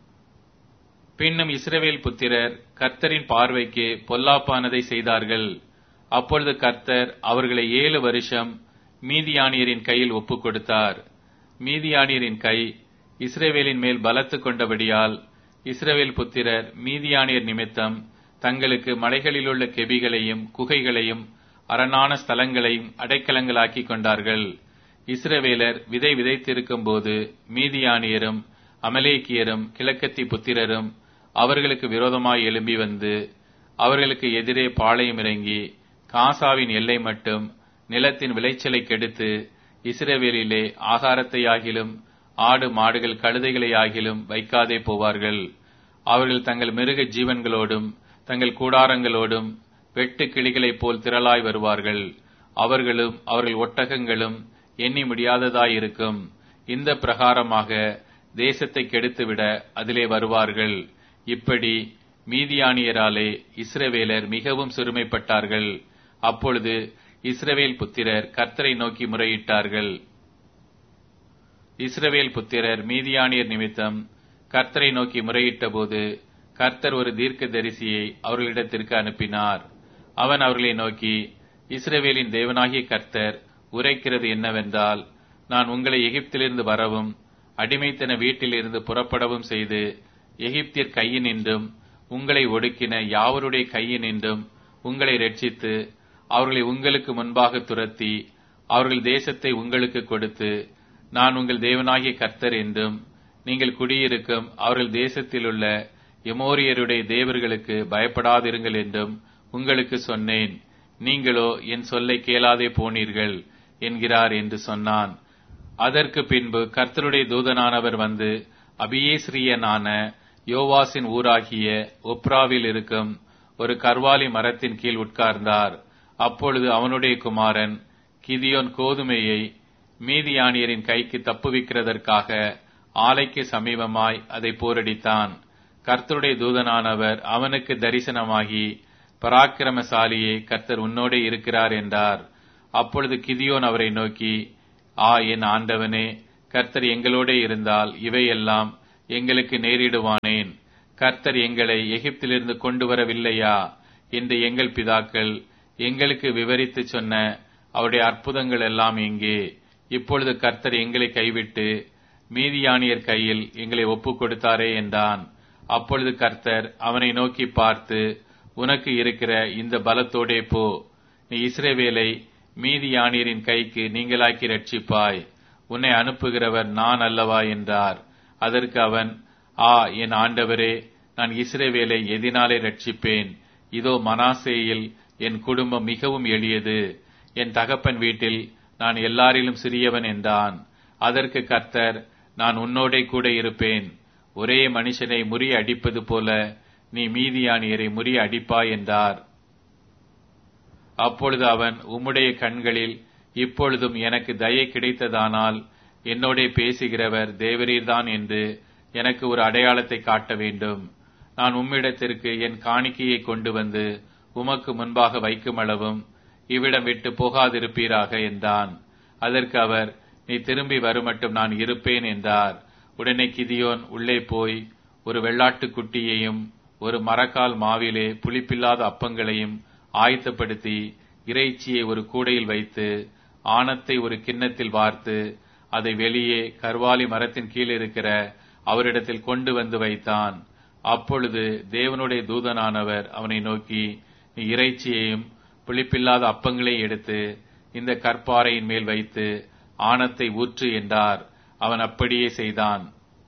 பின்னும் இஸ்ரவேல் புத்திரர் கர்த்தரின் பார்வைக்கு பொல்லாப்பானதை செய்தார்கள் அப்பொழுது கர்த்தர் அவர்களை ஏழு வருஷம் மீதியானியரின் கையில் ஒப்புக் கொடுத்தார் மீதியானியரின் கை இஸ்ரவேலின் மேல் பலத்து கொண்டபடியால் இஸ்ரவேல் புத்திரர் மீதியானியர் நிமித்தம் தங்களுக்கு மலைகளிலுள்ள கெபிகளையும் குகைகளையும் அரணான ஸ்தலங்களையும் அடைக்கலங்களாக்கி கொண்டார்கள் இஸ்ரவேலர் விதை விதைத்திருக்கும் போது மீதியானியரும் அமலேக்கியரும் கிழக்கத்தி புத்திரரும் அவர்களுக்கு விரோதமாய் எழும்பி வந்து அவர்களுக்கு எதிரே பாளையம் இறங்கி காசாவின் எல்லை மட்டும் நிலத்தின் விளைச்சலை கெடுத்து இஸ்ரவேலிலே ஆகாரத்தையாகிலும் ஆடு மாடுகள் கழுதைகளையாகிலும் வைக்காதே போவார்கள் அவர்கள் தங்கள் மிருக ஜீவன்களோடும் தங்கள் கூடாரங்களோடும் வெட்டு கிளிகளைப் போல் திரளாய் வருவார்கள் அவர்களும் அவர்கள் ஒட்டகங்களும் எண்ணி முடியாததாயிருக்கும் இந்த பிரகாரமாக தேசத்தை கெடுத்துவிட அதிலே வருவார்கள் இப்படி மீதியானியராலே இஸ்ரவேலர் மிகவும் சிறுமைப்பட்டார்கள் அப்பொழுது இஸ்ரவேல் புத்திரர் கர்த்தரை நோக்கி முறையிட்டார்கள் இஸ்ரவேல் புத்திரர் மீதியானியர் நிமித்தம் கர்த்தரை நோக்கி முறையிட்டபோது கர்த்தர் ஒரு தீர்க்க தரிசியை அவர்களிடத்திற்கு அனுப்பினார் அவன் அவர்களை நோக்கி இஸ்ரவேலின் தேவனாகிய கர்த்தர் உரைக்கிறது என்னவென்றால் நான் உங்களை எகிப்திலிருந்து வரவும் அடிமைத்தன வீட்டிலிருந்து புறப்படவும் செய்து எகிப்தியர் கையினின்றும் உங்களை ஒடுக்கின யாவருடைய கையினின்றும் உங்களை ரட்சித்து அவர்களை உங்களுக்கு முன்பாக துரத்தி அவர்கள் தேசத்தை உங்களுக்கு கொடுத்து நான் உங்கள் தேவனாகிய கர்த்தர் என்றும் நீங்கள் குடியிருக்கும் அவர்கள் தேசத்திலுள்ள எமோரியருடைய தேவர்களுக்கு பயப்படாதிருங்கள் என்றும் உங்களுக்கு சொன்னேன் நீங்களோ என் சொல்லை கேளாதே போனீர்கள் என்கிறார் என்று சொன்னான் அதற்கு பின்பு கர்த்தருடைய தூதனானவர் வந்து அபியேஸ்ரியனான யோவாசின் ஊராகிய ஒப்ராவில் இருக்கும் ஒரு கர்வாலி மரத்தின் கீழ் உட்கார்ந்தார் அப்பொழுது அவனுடைய குமாரன் கிதியோன் கோதுமையை மீதியானியரின் கைக்கு தப்புவிக்கிறதற்காக ஆலைக்கு சமீபமாய் அதை போரடித்தான் கர்த்தருடைய தூதனானவர் அவனுக்கு தரிசனமாகி பராக்கிரமசாலியே கர்த்தர் உன்னோடே இருக்கிறார் என்றார் அப்பொழுது கிதியோன் அவரை நோக்கி ஆ என் ஆண்டவனே கர்த்தர் எங்களோடே இருந்தால் இவையெல்லாம் எங்களுக்கு நேரிடுவானேன் கர்த்தர் எங்களை எகிப்திலிருந்து கொண்டு வரவில்லையா என்று எங்கள் பிதாக்கள் எங்களுக்கு விவரித்துச் சொன்ன அவருடைய அற்புதங்கள் எல்லாம் எங்கே இப்பொழுது கர்த்தர் எங்களை கைவிட்டு மீதியானியர் கையில் எங்களை ஒப்புக் கொடுத்தாரே என்றான் அப்பொழுது கர்த்தர் அவனை நோக்கி பார்த்து உனக்கு இருக்கிற இந்த பலத்தோடே போ நீ இஸ்ரவேலை மீதியானியரின் கைக்கு நீங்களாக்கி ரட்சிப்பாய் உன்னை அனுப்புகிறவர் நான் அல்லவா என்றார் அதற்கு அவன் ஆ என் ஆண்டவரே நான் இஸ்ரவேலை எதினாலே ரட்சிப்பேன் இதோ மனாசேயில் என் குடும்பம் மிகவும் எளியது என் தகப்பன் வீட்டில் நான் எல்லாரிலும் சிறியவன் என்றான் அதற்கு கர்த்தர் நான் உன்னோடே கூட இருப்பேன் ஒரே மனுஷனை முறிய அடிப்பது போல நீ மீதியானியரை முறிய அடிப்பாய் என்றார் அப்பொழுது அவன் உம்முடைய கண்களில் இப்பொழுதும் எனக்கு தயை கிடைத்ததானால் என்னோடே பேசுகிறவர் தேவரீர்தான் என்று எனக்கு ஒரு அடையாளத்தை காட்ட வேண்டும் நான் உம்மிடத்திற்கு என் காணிக்கையை கொண்டு வந்து உமக்கு முன்பாக வைக்குமளவும் இவ்விடம் விட்டு போகாதிருப்பீராக என்றான் அதற்கு அவர் நீ திரும்பி வருமட்டும் நான் இருப்பேன் என்றார் உடனே கிதியோன் உள்ளே போய் ஒரு வெள்ளாட்டுக் குட்டியையும் ஒரு மரக்கால் மாவிலே புளிப்பில்லாத அப்பங்களையும் ஆயத்தப்படுத்தி இறைச்சியை ஒரு கூடையில் வைத்து ஆணத்தை ஒரு கிண்ணத்தில் வார்த்து அதை வெளியே கர்வாலி மரத்தின் கீழ் இருக்கிற அவரிடத்தில் கொண்டு வந்து வைத்தான் அப்பொழுது தேவனுடைய தூதனானவர் அவனை நோக்கி நீ இறைச்சியையும் புளிப்பில்லாத அப்பங்களையும் எடுத்து இந்த கற்பாறையின் மேல் வைத்து ஆணத்தை ஊற்று என்றார் அவன் அப்படியே செய்தான்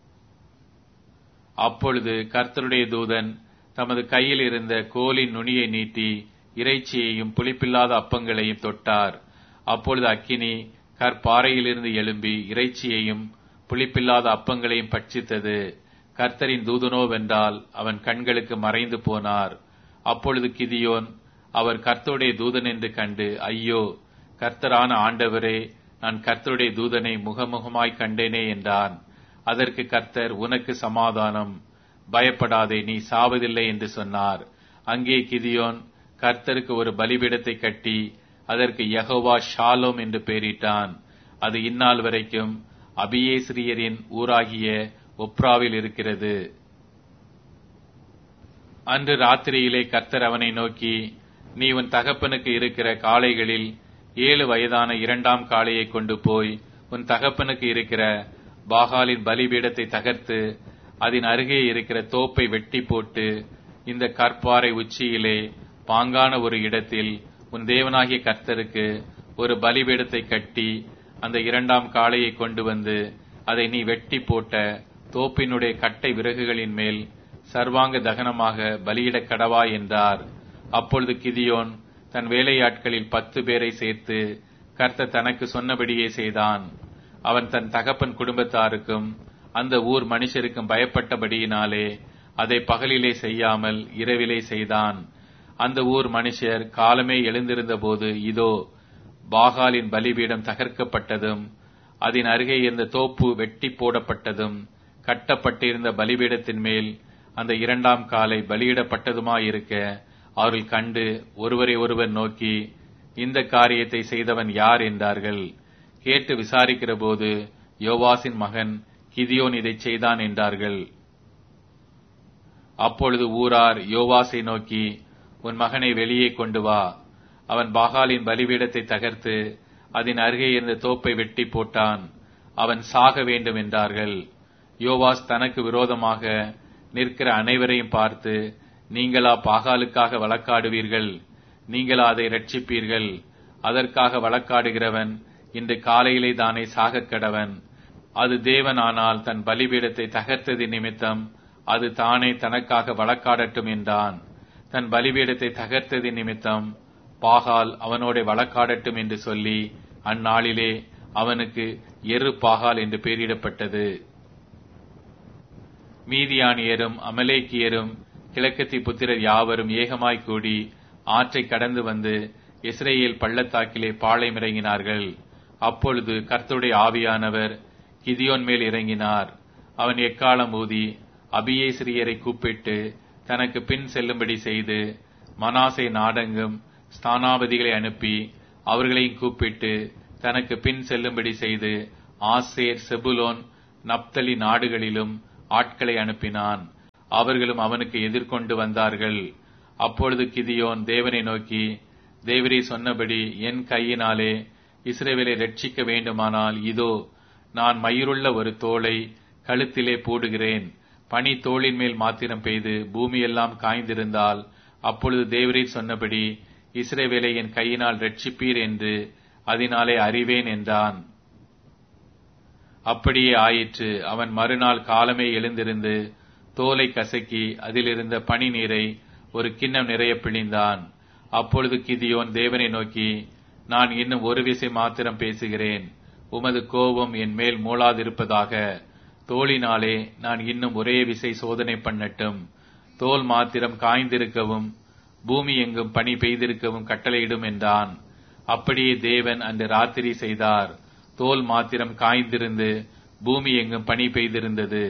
அப்பொழுது கர்த்தருடைய தூதன் தமது கையில் இருந்த கோலின் நுனியை நீட்டி இறைச்சியையும் புளிப்பில்லாத அப்பங்களையும் தொட்டார் அப்பொழுது அக்கினி கற்பாறையிலிருந்து எழும்பி இறைச்சியையும் புளிப்பில்லாத அப்பங்களையும் பட்சித்தது கர்த்தரின் தூதனோவென்றால் அவன் கண்களுக்கு மறைந்து போனார் அப்பொழுது கிதியோன் அவர் கர்த்தருடைய தூதன் என்று கண்டு ஐயோ கர்த்தரான ஆண்டவரே நான் கர்த்தருடைய தூதனை முகமுகமாய் கண்டேனே என்றான் அதற்கு கர்த்தர் உனக்கு சமாதானம் பயப்படாதே நீ சாவதில்லை என்று சொன்னார் அங்கே கிதியோன் கர்த்தருக்கு ஒரு பலிபீடத்தை கட்டி அதற்கு யகோவா ஷாலோம் என்று பெயரிட்டான் அது இந்நாள் வரைக்கும் அபியேஸ்ரியரின் ஊராகிய ஒப்ராவில் இருக்கிறது அன்று ராத்திரியிலே கர்த்தர் அவனை நோக்கி நீ உன் தகப்பனுக்கு இருக்கிற காளைகளில் ஏழு வயதான இரண்டாம் காளையை கொண்டு போய் உன் தகப்பனுக்கு இருக்கிற பாகாலின் பலிபீடத்தை தகர்த்து அதன் அருகே இருக்கிற தோப்பை வெட்டி போட்டு இந்த கற்பாறை உச்சியிலே பாங்கான ஒரு இடத்தில் உன் தேவனாகிய கர்த்தருக்கு ஒரு பலிபீடத்தை கட்டி அந்த இரண்டாம் காளையை கொண்டு வந்து அதை நீ வெட்டி போட்ட தோப்பினுடைய கட்டை விறகுகளின் மேல் சர்வாங்க தகனமாக பலியிடக் கடவா என்றார் அப்பொழுது கிதியோன் தன் வேலையாட்களில் பத்து பேரை சேர்த்து கர்த்தர் தனக்கு சொன்னபடியே செய்தான் அவன் தன் தகப்பன் குடும்பத்தாருக்கும் அந்த ஊர் மனுஷருக்கும் பயப்பட்டபடியினாலே அதை பகலிலே செய்யாமல் இரவிலே செய்தான் அந்த ஊர் மனுஷர் காலமே எழுந்திருந்த போது இதோ பாகாலின் பலிபீடம் தகர்க்கப்பட்டதும் அதன் அருகே இருந்த தோப்பு வெட்டி போடப்பட்டதும் கட்டப்பட்டிருந்த பலிபீடத்தின் மேல் அந்த இரண்டாம் காலை பலியிடப்பட்டதுமாயிருக்க அவர்கள் கண்டு ஒருவரை ஒருவர் நோக்கி இந்த காரியத்தை செய்தவன் யார் என்றார்கள் கேட்டு விசாரிக்கிற போது யோவாசின் மகன் கிதியோன் இதைச் செய்தான் என்றார்கள் அப்பொழுது ஊரார் யோவாசை நோக்கி உன் மகனை வெளியே கொண்டு வா அவன் பாகாலின் பலிபீடத்தை தகர்த்து அதன் அருகே இருந்த தோப்பை வெட்டி போட்டான் அவன் சாக வேண்டும் என்றார்கள் யோவாஸ் தனக்கு விரோதமாக நிற்கிற அனைவரையும் பார்த்து நீங்களா பாகாலுக்காக வழக்காடுவீர்கள் நீங்களா அதை ரட்சிப்பீர்கள் அதற்காக வழக்காடுகிறவன் இன்று காலையிலே தானே சாகக் கடவன் அது தேவனானால் தன் பலிபீடத்தை தகர்த்தது நிமித்தம் அது தானே தனக்காக வழக்காடட்டும் என்றான் தன் பலிபீடத்தை தகர்த்தது நிமித்தம் பாகால் அவனோட வழக்காடட்டும் என்று சொல்லி அந்நாளிலே அவனுக்கு எரு பாகால் என்று பெயரிடப்பட்டது மீதியானியரும் அமலேக்கியரும் கிழக்கத்தி புத்திரர் யாவரும் ஏகமாய் கூடி ஆற்றை கடந்து வந்து இஸ்ரேல் பள்ளத்தாக்கிலே பாளையமிறங்கினார்கள் அப்பொழுது கர்த்தருடைய ஆவியானவர் கிதியோன் மேல் இறங்கினார் அவன் எக்காலம் ஊதி அபியேசிரியரை கூப்பிட்டு தனக்கு பின் செல்லும்படி செய்து மனாசை நாடெங்கும் ஸ்தானாபதிகளை அனுப்பி அவர்களையும் கூப்பிட்டு தனக்கு பின் செல்லும்படி செய்து ஆசேர் செபுலோன் நப்தலி நாடுகளிலும் ஆட்களை அனுப்பினான் அவர்களும் அவனுக்கு எதிர்கொண்டு வந்தார்கள் அப்பொழுது கிதியோன் தேவனை நோக்கி தேவரே சொன்னபடி என் கையினாலே இஸ்ரேவேலை ரட்சிக்க வேண்டுமானால் இதோ நான் மயிருள்ள ஒரு தோலை கழுத்திலே போடுகிறேன் பனி தோளின் மேல் மாத்திரம் பெய்து பூமியெல்லாம் காய்ந்திருந்தால் அப்பொழுது தேவரீர் சொன்னபடி இஸ்ரேவேலை என் கையினால் ரட்சிப்பீர் என்று அதனாலே அறிவேன் என்றான் அப்படியே ஆயிற்று அவன் மறுநாள் காலமே எழுந்திருந்து தோலை கசக்கி அதிலிருந்த பனி நீரை ஒரு கிண்ணம் நிறைய பிழிந்தான் அப்பொழுது கிதியோன் தேவனை நோக்கி நான் இன்னும் ஒரு விசை மாத்திரம் பேசுகிறேன் உமது கோபம் என் மேல் மூளாதிருப்பதாக தோளினாலே நான் இன்னும் ஒரே விசை சோதனை பண்ணட்டும் தோல் மாத்திரம் காய்ந்திருக்கவும் பூமி எங்கும் பனி பெய்திருக்கவும் கட்டளையிடும் என்றான் அப்படியே தேவன் அன்று ராத்திரி செய்தார் தோல் மாத்திரம் காய்ந்திருந்து பூமி எங்கும் பனி பெய்திருந்தது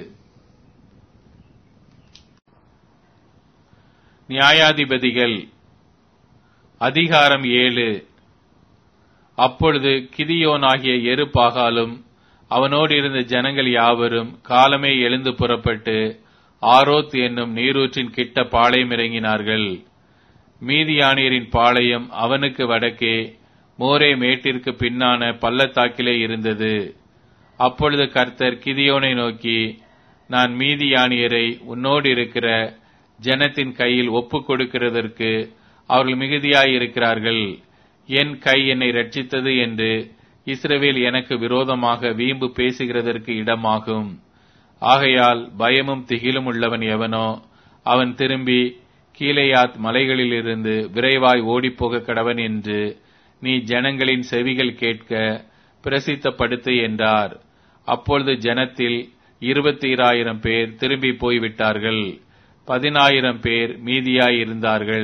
நியாயாதிபதிகள் அதிகாரம் ஏழு அப்பொழுது கிதியோனாகிய எரு பாகாலும் அவனோடு இருந்த ஜனங்கள் யாவரும் காலமே எழுந்து புறப்பட்டு ஆரோத் என்னும் நீரூற்றின் கிட்ட பாளையம் இறங்கினார்கள் மீதியானியரின் பாளையம் அவனுக்கு வடக்கே மோரே மேட்டிற்கு பின்னான பள்ளத்தாக்கிலே இருந்தது அப்பொழுது கர்த்தர் கிதியோனை நோக்கி நான் மீதியானியரை உன்னோடு இருக்கிற ஜனத்தின் கையில் ஒப்புக் கொடுக்கிறதற்கு அவர்கள் மிகுதியாயிருக்கிறார்கள் என் கை என்னை ரட்சித்தது என்று இஸ்ரவேல் எனக்கு விரோதமாக வீம்பு பேசுகிறதற்கு இடமாகும் ஆகையால் பயமும் திகிலும் உள்ளவன் எவனோ அவன் திரும்பி கீலேயாத் மலைகளிலிருந்து விரைவாய் ஓடிப்போக கடவன் என்று நீ ஜனங்களின் செவிகள் கேட்க பிரசித்தப்படுத்து என்றார் அப்பொழுது ஜனத்தில் இருபத்தி இராயிரம் பேர் திரும்பி போய்விட்டார்கள் பதினாயிரம் பேர் மீதியாயிருந்தார்கள்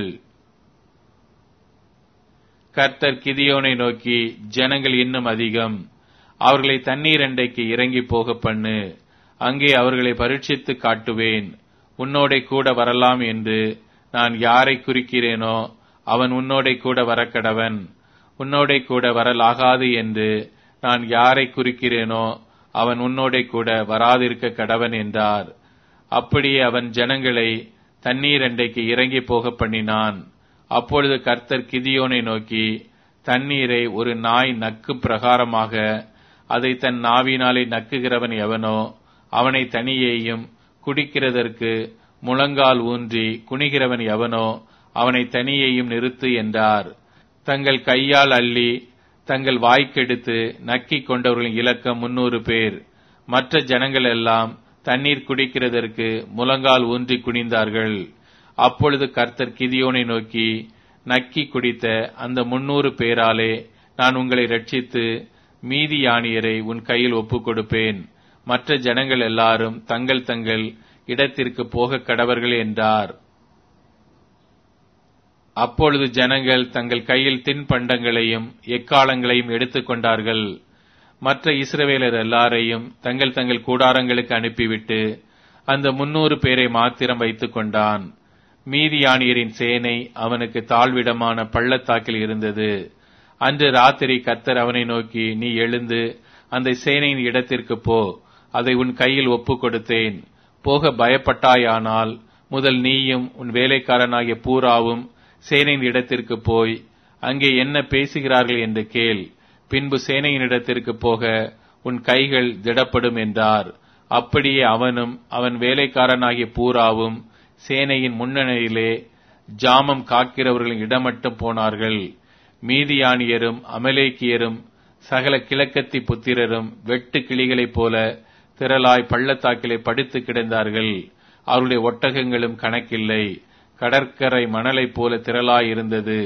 கர்த்தர் கிதியோனை நோக்கி ஜனங்கள் இன்னும் அதிகம் அவர்களை தண்ணீர் அண்டைக்கு இறங்கி போக பண்ணு அங்கே அவர்களை பரீட்சித்து காட்டுவேன் உன்னோடே கூட வரலாம் என்று நான் யாரை குறிக்கிறேனோ அவன் உன்னோடே கூட வரக்கடவன் உன்னோடே கூட வரலாகாது என்று நான் யாரை குறிக்கிறேனோ அவன் உன்னோடே கூட வராதிருக்க கடவன் என்றார் அப்படியே அவன் ஜனங்களை தண்ணீர் அண்டைக்கு இறங்கி போக பண்ணினான் அப்பொழுது கர்த்தர் கிதியோனை நோக்கி தண்ணீரை ஒரு நாய் நக்கு பிரகாரமாக அதை தன் நாவினாலே நக்குகிறவன் எவனோ அவனை தனியேயும் குடிக்கிறதற்கு முழங்கால் ஊன்றி குனிகிறவன் எவனோ அவனை தனியேயும் நிறுத்து என்றார் தங்கள் கையால் அள்ளி தங்கள் வாய்க்கெடுத்து நக்கிக் கொண்டவர்களின் இலக்கம் முன்னூறு பேர் மற்ற ஜனங்கள் எல்லாம் தண்ணீர் குடிக்கிறதற்கு முழங்கால் ஊன்றி குனிந்தார்கள் அப்பொழுது கர்த்தர் கிதியோனை நோக்கி நக்கி குடித்த அந்த முன்னூறு பேராலே நான் உங்களை ரட்சித்து மீதி யானியரை உன் கையில் ஒப்புக் கொடுப்பேன் மற்ற ஜனங்கள் எல்லாரும் தங்கள் தங்கள் இடத்திற்கு போக கடவர்கள் என்றார் அப்பொழுது ஜனங்கள் தங்கள் கையில் தின்பண்டங்களையும் எக்காலங்களையும் எடுத்துக் கொண்டார்கள் மற்ற இஸ்ரவேலர் எல்லாரையும் தங்கள் தங்கள் கூடாரங்களுக்கு அனுப்பிவிட்டு அந்த முன்னூறு பேரை மாத்திரம் வைத்துக் கொண்டான் மீதியானியரின் சேனை அவனுக்கு தாழ்விடமான பள்ளத்தாக்கில் இருந்தது அன்று ராத்திரி கத்தர் அவனை நோக்கி நீ எழுந்து அந்த சேனையின் இடத்திற்கு போ அதை உன் கையில் ஒப்புக் கொடுத்தேன் போக பயப்பட்டாயானால் முதல் நீயும் உன் வேலைக்காரனாகிய பூராவும் சேனையின் இடத்திற்கு போய் அங்கே என்ன பேசுகிறார்கள் என்று கேள் பின்பு சேனையின் இடத்திற்கு போக உன் கைகள் திடப்படும் என்றார் அப்படியே அவனும் அவன் வேலைக்காரனாகிய பூராவும் சேனையின் முன்னணியிலே ஜாமம் காக்கிறவர்களின் இடமட்டும் போனார்கள் மீதியானியரும் அமலேக்கியரும் சகல கிழக்கத்தி புத்திரரும் வெட்டு கிளிகளைப் போல திரளாய் பள்ளத்தாக்கிலே படுத்து கிடந்தார்கள் அவருடைய ஒட்டகங்களும் கணக்கில்லை கடற்கரை மணலைப் போல திரளாய் இருந்தது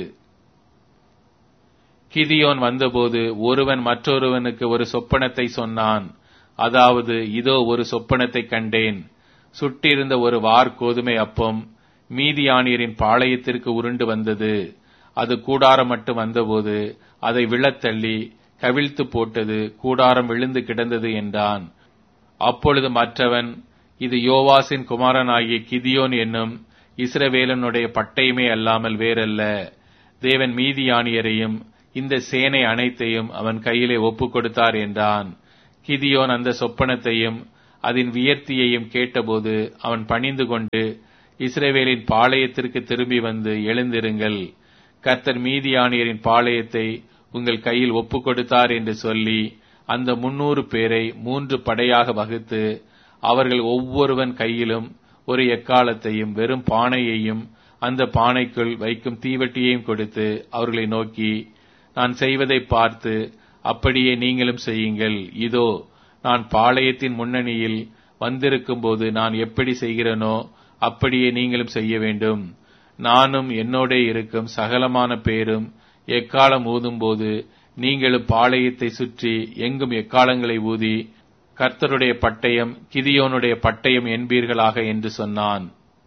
கிதியோன் வந்தபோது ஒருவன் மற்றொருவனுக்கு ஒரு சொப்பனத்தை சொன்னான் அதாவது இதோ ஒரு சொப்பனத்தை கண்டேன் சுட்டிருந்த ஒரு வார் கோதுமை அப்பம் மீதியானியரின் பாளையத்திற்கு உருண்டு வந்தது அது கூடாரம் மட்டும் வந்தபோது அதை விழத்தள்ளி கவிழ்த்து போட்டது கூடாரம் விழுந்து கிடந்தது என்றான் அப்பொழுது மற்றவன் இது யோவாசின் குமாரனாகிய கிதியோன் என்னும் இஸ்ரவேலனுடைய பட்டயமே அல்லாமல் வேறல்ல தேவன் மீதியானியரையும் இந்த சேனை அனைத்தையும் அவன் கையிலே ஒப்புக் கொடுத்தார் என்றான் கிதியோன் அந்த சொப்பனத்தையும் அதன் வியர்த்தியையும் கேட்டபோது அவன் பணிந்து கொண்டு இஸ்ரவேலின் பாளையத்திற்கு திரும்பி வந்து எழுந்திருங்கள் கர்த்தர் மீதியானியரின் பாளையத்தை உங்கள் கையில் ஒப்புக் கொடுத்தார் என்று சொல்லி அந்த முன்னூறு பேரை மூன்று படையாக வகுத்து அவர்கள் ஒவ்வொருவன் கையிலும் ஒரு எக்காலத்தையும் வெறும் பானையையும் அந்த பானைக்குள் வைக்கும் தீவட்டியையும் கொடுத்து அவர்களை நோக்கி நான் செய்வதை பார்த்து அப்படியே நீங்களும் செய்யுங்கள் இதோ நான் பாளையத்தின் முன்னணியில் வந்திருக்கும் போது நான் எப்படி செய்கிறேனோ அப்படியே நீங்களும் செய்ய வேண்டும் நானும் என்னோட இருக்கும் சகலமான பேரும் எக்காலம் ஊதும்போது நீங்களும் பாளையத்தை சுற்றி எங்கும் எக்காலங்களை ஊதி கர்த்தருடைய பட்டயம் கிதியோனுடைய பட்டயம் என்பீர்களாக என்று சொன்னான்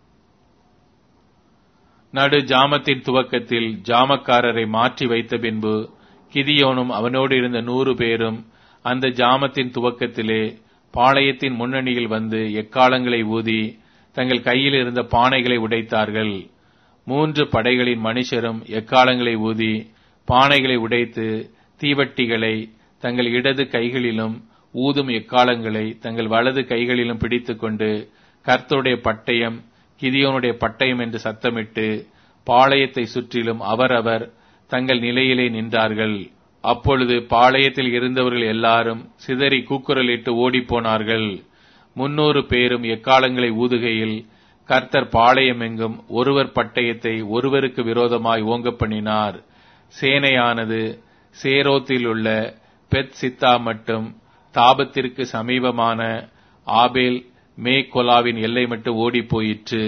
நடு ஜாமத்தின் துவக்கத்தில் ஜாமக்காரரை மாற்றி வைத்த பின்பு கிதியோனும் அவனோடு இருந்த நூறு பேரும் அந்த ஜாமத்தின் துவக்கத்திலே பாளையத்தின் முன்னணியில் வந்து எக்காலங்களை ஊதி தங்கள் கையில் இருந்த பானைகளை உடைத்தார்கள் மூன்று படைகளின் மனுஷரும் எக்காலங்களை ஊதி பானைகளை உடைத்து தீவட்டிகளை தங்கள் இடது கைகளிலும் ஊதும் எக்காலங்களை தங்கள் வலது கைகளிலும் பிடித்துக்கொண்டு கர்த்தருடைய பட்டயம் கிதியோனுடைய பட்டயம் என்று சத்தமிட்டு பாளையத்தை சுற்றிலும் அவரவர் தங்கள் நிலையிலே நின்றார்கள் அப்பொழுது பாளையத்தில் இருந்தவர்கள் எல்லாரும் சிதறி கூக்குரலிட்டு ஓடிப்போனார்கள் முன்னூறு பேரும் எக்காலங்களை ஊதுகையில் கர்த்தர் பாளையமெங்கும் ஒருவர் பட்டயத்தை ஒருவருக்கு விரோதமாய் ஓங்க பண்ணினார் சேனையானது சேரோத்தில் உள்ள பெத் சித்தா மட்டும் தாபத்திற்கு சமீபமான ஆபேல் மேகொலாவின் எல்லை மட்டும் ஓடிப் போயிற்று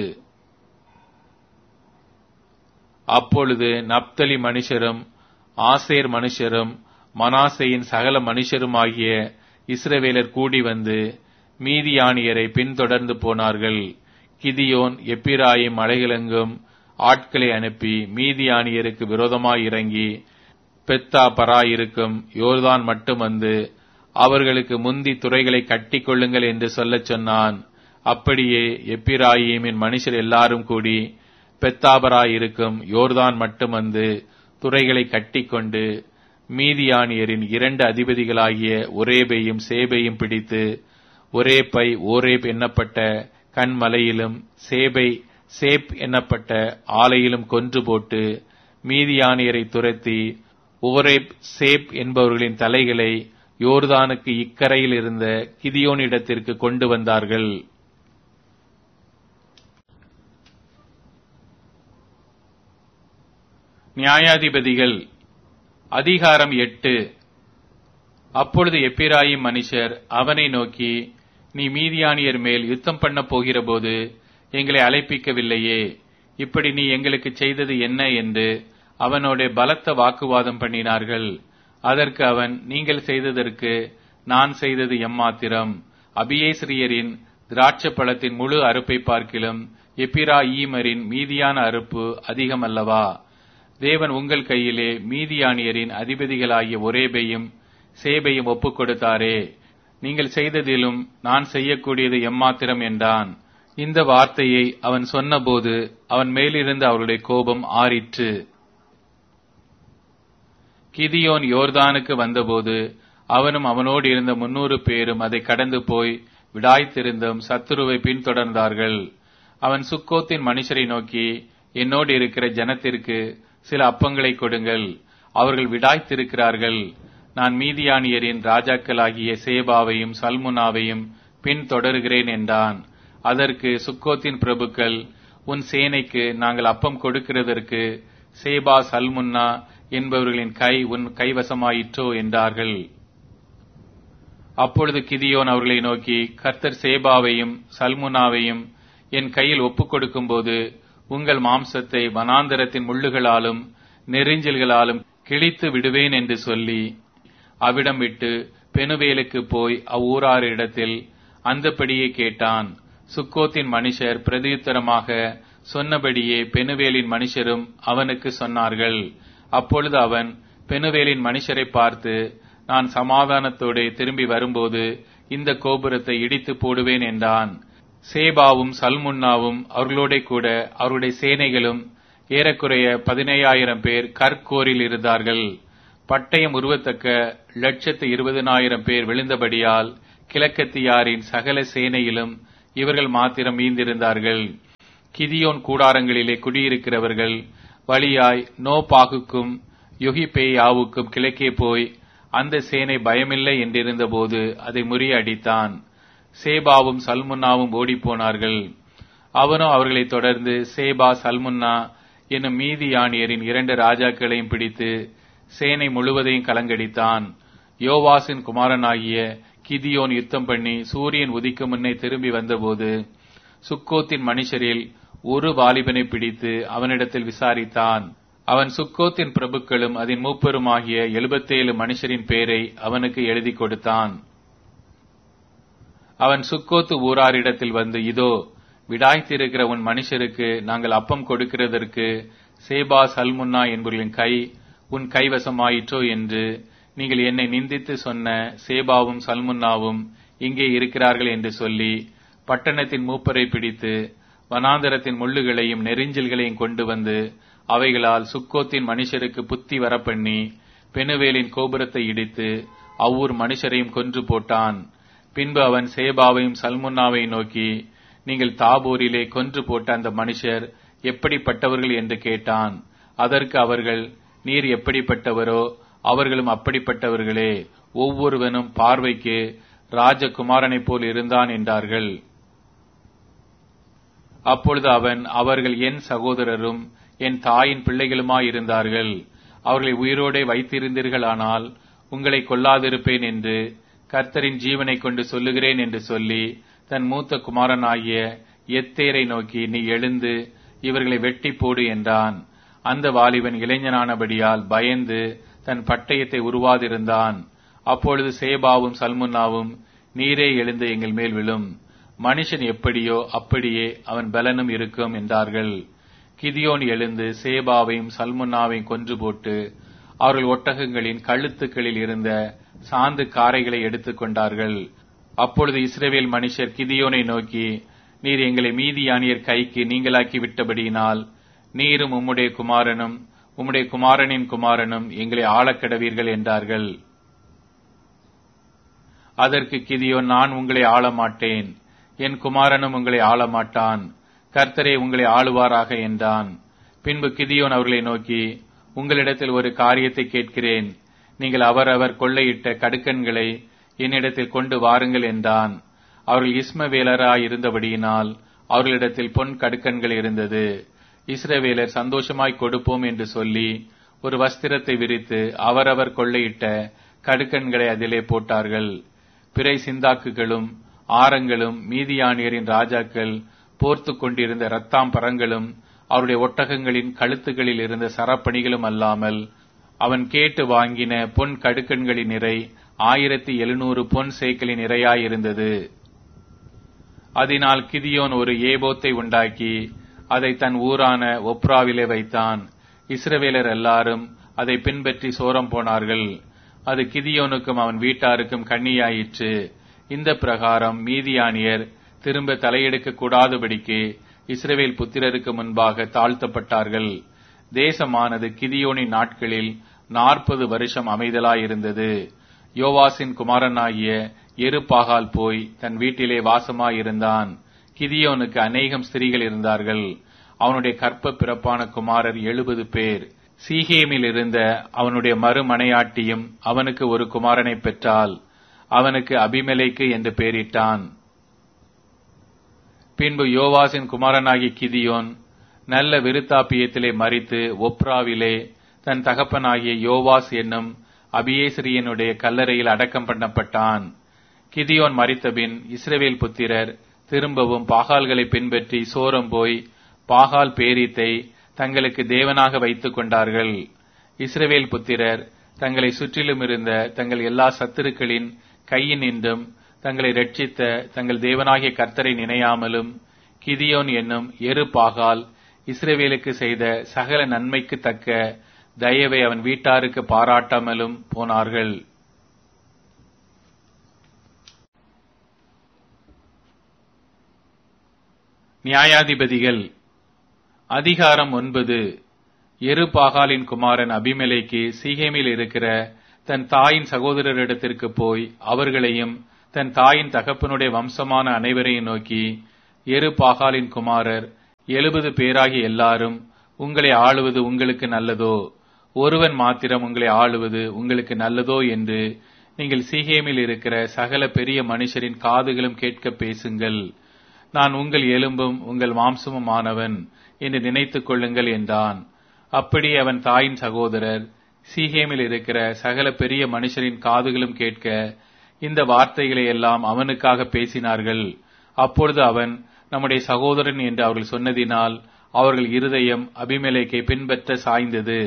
அப்பொழுது நப்தலி மனுஷரும் ஆசேர் மனுஷரும் மனாசையின் சகல மனுஷருமாகிய இஸ்ரவேலர் கூடி வந்து மீதியானியரை பின்தொடர்ந்து போனார்கள் கிதியோன் எப்பிராயிம் மலைகளெங்கும் ஆட்களை அனுப்பி மீதியானியருக்கு விரோதமாய் இறங்கி பெத்தா பராயிருக்கும் யோர்தான் மட்டும் வந்து அவர்களுக்கு முந்தி துறைகளை கட்டிக் கொள்ளுங்கள் என்று சொல்லச் சொன்னான் அப்படியே எப்பிராயிமின் மனுஷர் எல்லாரும் கூடி பெத்தாபராயிருக்கும் யோர்தான் மட்டும் வந்து துறைகளை கட்டிக்கொண்டு மீதியானியரின் இரண்டு அதிபதிகளாகிய ஒரேபையும் சேபையும் பிடித்து ஒரே பை ஓரேப் எண்ணப்பட்ட கண்மலையிலும் சேபை சேப் எண்ணப்பட்ட ஆலையிலும் கொன்று போட்டு மீதியானியரை துரத்தி ஓரேப் சேப் என்பவர்களின் தலைகளை யோர்தானுக்கு இக்கரையில் இருந்த கிதியோனிடத்திற்கு கொண்டு வந்தார்கள் நியாயாதிபதிகள் அதிகாரம் எட்டு அப்பொழுது எப்பிராயிம் மனுஷர் அவனை நோக்கி நீ மீதியானியர் மேல் யுத்தம் பண்ண போகிறபோது எங்களை அழைப்பிக்கவில்லையே இப்படி நீ எங்களுக்கு செய்தது என்ன என்று அவனோட பலத்த வாக்குவாதம் பண்ணினார்கள் அதற்கு அவன் நீங்கள் செய்ததற்கு நான் செய்தது எம்மாத்திரம் அபியேஸ்ரியரின் திராட்சை பழத்தின் முழு அறுப்பை பார்க்கிலும் எப்பிரா ஈமரின் மீதியான அறுப்பு அதிகம் அல்லவா தேவன் உங்கள் கையிலே மீதியானியரின் அதிபதிகளாகிய ஒரேபையும் சேபையும் ஒப்புக் கொடுத்தாரே நீங்கள் செய்ததிலும் நான் செய்யக்கூடியது எம்மாத்திரம் என்றான் இந்த வார்த்தையை அவன் சொன்னபோது அவன் மேலிருந்து அவருடைய கோபம் ஆறிற்று கிதியோன் யோர்தானுக்கு வந்தபோது அவனும் அவனோடு இருந்த முன்னூறு பேரும் அதை கடந்து போய் விடாய்த்திருந்தும் சத்துருவை பின்தொடர்ந்தார்கள் அவன் சுக்கோத்தின் மனுஷரை நோக்கி என்னோடு இருக்கிற ஜனத்திற்கு சில அப்பங்களை கொடுங்கள் அவர்கள் விடாய்த்திருக்கிறார்கள் நான் மீதியானியரின் ராஜாக்களாகிய சேபாவையும் சல்முனாவையும் பின்தொடர்கிறேன் என்றான் அதற்கு சுக்கோத்தின் பிரபுக்கள் உன் சேனைக்கு நாங்கள் அப்பம் கொடுக்கிறதற்கு சேபா சல்முன்னா என்பவர்களின் கை உன் கைவசமாயிற்றோ என்றார்கள் அப்பொழுது கிதியோன் அவர்களை நோக்கி கர்த்தர் சேபாவையும் சல்முனாவையும் என் கையில் ஒப்புக் கொடுக்கும்போது உங்கள் மாம்சத்தை வனாந்தரத்தின் முள்ளுகளாலும் நெறிஞ்சல்களாலும் கிழித்து விடுவேன் என்று சொல்லி அவ்விடம் விட்டு பெனுவேலுக்கு போய் அவ்வூராரிடத்தில் அந்தபடியே கேட்டான் சுக்கோத்தின் மனுஷர் பிரதியுத்தரமாக சொன்னபடியே பெனுவேலின் மனுஷரும் அவனுக்கு சொன்னார்கள் அப்பொழுது அவன் பெனுவேலின் மனுஷரை பார்த்து நான் சமாதானத்தோடு திரும்பி வரும்போது இந்த கோபுரத்தை இடித்து போடுவேன் என்றான் சேபாவும் சல்முன்னாவும் அவர்களோட கூட அவருடைய சேனைகளும் ஏறக்குறைய பதினேழாயிரம் பேர் கற்கோரில் இருந்தார்கள் பட்டயம் உருவத்தக்க லட்சத்து இருபதனாயிரம் பேர் விழுந்தபடியால் கிழக்கத்தியாரின் சகல சேனையிலும் இவர்கள் மாத்திரம் மீந்திருந்தார்கள் கிதியோன் கூடாரங்களிலே குடியிருக்கிறவர்கள் வழியாய் நோபாகுக்கும் யுகிபேயாவுக்கும் கிழக்கே போய் அந்த சேனை பயமில்லை என்றிருந்தபோது அதை முறியடித்தான் சேபாவும் சல்முன்னாவும் ஓடிப்போனார்கள் அவனோ அவர்களைத் தொடர்ந்து சேபா சல்முன்னா என்னும் மீதியானியரின் இரண்டு ராஜாக்களையும் பிடித்து சேனை முழுவதையும் கலங்கடித்தான் யோவாசின் குமாரனாகிய கிதியோன் யுத்தம் பண்ணி சூரியன் உதிக்கும் முன்னே திரும்பி வந்தபோது சுக்கோத்தின் மனுஷரில் ஒரு வாலிபனை பிடித்து அவனிடத்தில் விசாரித்தான் அவன் சுக்கோத்தின் பிரபுக்களும் அதன் மூப்பருமாகிய எழுபத்தேழு மனுஷரின் பேரை அவனுக்கு எழுதி கொடுத்தான் அவன் சுக்கோத்து ஊராரிடத்தில் வந்து இதோ விடாய்த்திருக்கிற உன் மனுஷருக்கு நாங்கள் அப்பம் கொடுக்கிறதற்கு சேபா சல்முன்னா என்பவர்களின் கை உன் கைவசமாயிற்றோ என்று நீங்கள் என்னை நிந்தித்து சொன்ன சேபாவும் சல்முன்னாவும் இங்கே இருக்கிறார்கள் என்று சொல்லி பட்டணத்தின் மூப்பரை பிடித்து வனாந்தரத்தின் முள்ளுகளையும் நெறிஞ்சல்களையும் கொண்டு வந்து அவைகளால் சுக்கோத்தின் மனுஷருக்கு புத்தி வரப்பண்ணி பெனுவேலின் கோபுரத்தை இடித்து அவ்வூர் மனுஷரையும் கொன்று போட்டான் பின்பு அவன் சேபாவையும் சல்முன்னாவையும் நோக்கி நீங்கள் தாபூரிலே கொன்று போட்ட அந்த மனுஷர் எப்படிப்பட்டவர்கள் என்று கேட்டான் அதற்கு அவர்கள் நீர் எப்படிப்பட்டவரோ அவர்களும் அப்படிப்பட்டவர்களே ஒவ்வொருவனும் பார்வைக்கு ராஜகுமாரனைப் போல் இருந்தான் என்றார்கள் அப்பொழுது அவன் அவர்கள் என் சகோதரரும் என் தாயின் பிள்ளைகளுமாயிருந்தார்கள் அவர்களை உயிரோடே வைத்திருந்தீர்களானால் உங்களை கொல்லாதிருப்பேன் என்று கர்த்தரின் ஜீவனை கொண்டு சொல்லுகிறேன் என்று சொல்லி தன் மூத்த குமாரனாகிய எத்தேரை நோக்கி நீ எழுந்து இவர்களை வெட்டி போடு என்றான் அந்த வாலிபன் இளைஞனானபடியால் பயந்து தன் பட்டயத்தை உருவாதிருந்தான் அப்பொழுது சேபாவும் சல்முன்னாவும் நீரே எழுந்து எங்கள் மேல் விழும் மனுஷன் எப்படியோ அப்படியே அவன் பலனும் இருக்கும் என்றார்கள் கிதியோன் எழுந்து சேபாவையும் சல்முன்னாவையும் கொன்று போட்டு அவர்கள் ஒட்டகங்களின் கழுத்துக்களில் இருந்த சாந்து காரைகளை எடுத்துக் கொண்டார்கள் அப்பொழுது இஸ்ரேவேல் மனுஷர் கிதியோனை நோக்கி நீர் எங்களை மீதியானியர் கைக்கு நீங்களாக்கி விட்டபடியினால் நீரும் உம்முடைய குமாரனும் உம்முடைய குமாரனின் குமாரனும் எங்களை ஆளக்கடவீர்கள் என்றார்கள் அதற்கு கிதியோன் நான் உங்களை ஆளமாட்டேன் என் குமாரனும் உங்களை ஆளமாட்டான் கர்த்தரே உங்களை ஆளுவாராக என்றான் பின்பு கிதியோன் அவர்களை நோக்கி உங்களிடத்தில் ஒரு காரியத்தை கேட்கிறேன் நீங்கள் அவரவர் கொள்ளையிட்ட கடுக்கன்களை என்னிடத்தில் கொண்டு வாருங்கள் என்றான் அவர்கள் இஸ்மவேலராய் இருந்தபடியினால் அவர்களிடத்தில் பொன் கடுக்கன்கள் இருந்தது இஸ்ரவேலர் சந்தோஷமாய் கொடுப்போம் என்று சொல்லி ஒரு வஸ்திரத்தை விரித்து அவரவர் கொள்ளையிட்ட கடுக்கன்களை அதிலே போட்டார்கள் பிறை சிந்தாக்குகளும் ஆரங்களும் மீதியானியரின் ராஜாக்கள் போர்த்து கொண்டிருந்த ரத்தாம்பரங்களும் அவருடைய ஒட்டகங்களின் கழுத்துகளில் இருந்த சரப்பணிகளும் அல்லாமல் அவன் கேட்டு வாங்கின பொன் கடுக்கண்களின் நிறை ஆயிரத்தி எழுநூறு பொன் சேக்கலின் நிறையாயிருந்தது அதனால் கிதியோன் ஒரு ஏபோத்தை உண்டாக்கி அதை தன் ஊரான ஒப்ராவிலே வைத்தான் இஸ்ரவேலர் எல்லாரும் அதை பின்பற்றி சோரம் போனார்கள் அது கிதியோனுக்கும் அவன் வீட்டாருக்கும் கண்ணியாயிற்று இந்த பிரகாரம் மீதியானியர் திரும்ப தலையெடுக்க கூடாதபடிக்கு இஸ்ரவேல் புத்திரருக்கு முன்பாக தாழ்த்தப்பட்டார்கள் தேசமானது கிதியோனின் நாட்களில் நாற்பது வருஷம் அமைதலாயிருந்தது யோவாசின் குமாரனாகிய எருபாகால் போய் தன் வீட்டிலே வாசமாயிருந்தான் கிதியோனுக்கு அநேகம் ஸ்திரீகள் இருந்தார்கள் அவனுடைய கற்ப பிறப்பான குமாரர் எழுபது பேர் சீகேமில் இருந்த அவனுடைய மறுமனையாட்டியும் அவனுக்கு ஒரு குமாரனை பெற்றால் அவனுக்கு அபிமெலேக்கு என்று பெயரிட்டான் பின்பு யோவாசின் குமாரனாகிய கிதியோன் நல்ல விருத்தாப்பியத்திலே மறித்து ஒப்ராவிலே தன் தகப்பனாகிய யோவாஸ் என்னும் அபியேசரியனுடைய கல்லறையில் அடக்கம் பண்ணப்பட்டான் கிதியோன் மறித்தபின் இஸ்ரவேல் புத்திரர் திரும்பவும் பாகால்களை பின்பற்றி சோரம் போய் பாகால் பேரித்தை தங்களுக்கு தேவனாக வைத்துக் கொண்டார்கள் இஸ்ரவேல் புத்திரர் தங்களை சுற்றிலும் இருந்த தங்கள் எல்லா சத்துருக்களின் கையினின்றும் தங்களை ரட்சித்த தங்கள் தேவனாகிய கர்த்தரை நினையாமலும் கிதியோன் என்னும் எரு பாகால் இஸ்ரவேலுக்கு செய்த சகல நன்மைக்கு தக்க தயவை அவன் வீட்டாருக்கு பாராட்டாமலும் போனார்கள் நியாயாதிபதிகள் அதிகாரம் ஒன்பது எரு பாகாலின் குமாரன் அபிமெலேக்கு சீகேமில் இருக்கிற தன் தாயின் சகோதரரிடத்திற்கு போய் அவர்களையும் தன் தாயின் தகப்பனுடைய வம்சமான அனைவரையும் நோக்கி எரு பாகாலின் குமாரர் எழுபது பேராகி எல்லாரும் உங்களை ஆளுவது உங்களுக்கு நல்லதோ ஒருவன் மாத்திரம் உங்களை ஆளுவது உங்களுக்கு நல்லதோ என்று நீங்கள் சீகேமில் இருக்கிற சகல பெரிய மனுஷரின் காதுகளும் கேட்க பேசுங்கள் நான் உங்கள் எலும்பும் உங்கள் மாம்சமும் ஆனவன் என்று நினைத்துக் கொள்ளுங்கள் என்றான் அப்படி அவன் தாயின் சகோதரர் சீகேமில் இருக்கிற சகல பெரிய மனுஷரின் காதுகளும் கேட்க இந்த வார்த்தைகளை எல்லாம் அவனுக்காக பேசினார்கள் அப்பொழுது அவன் நம்முடைய சகோதரன் என்று அவர்கள் சொன்னதினால் அவர்கள் இருதயம் அபிமெலேக்கை பின்பற்ற சாய்ந்தது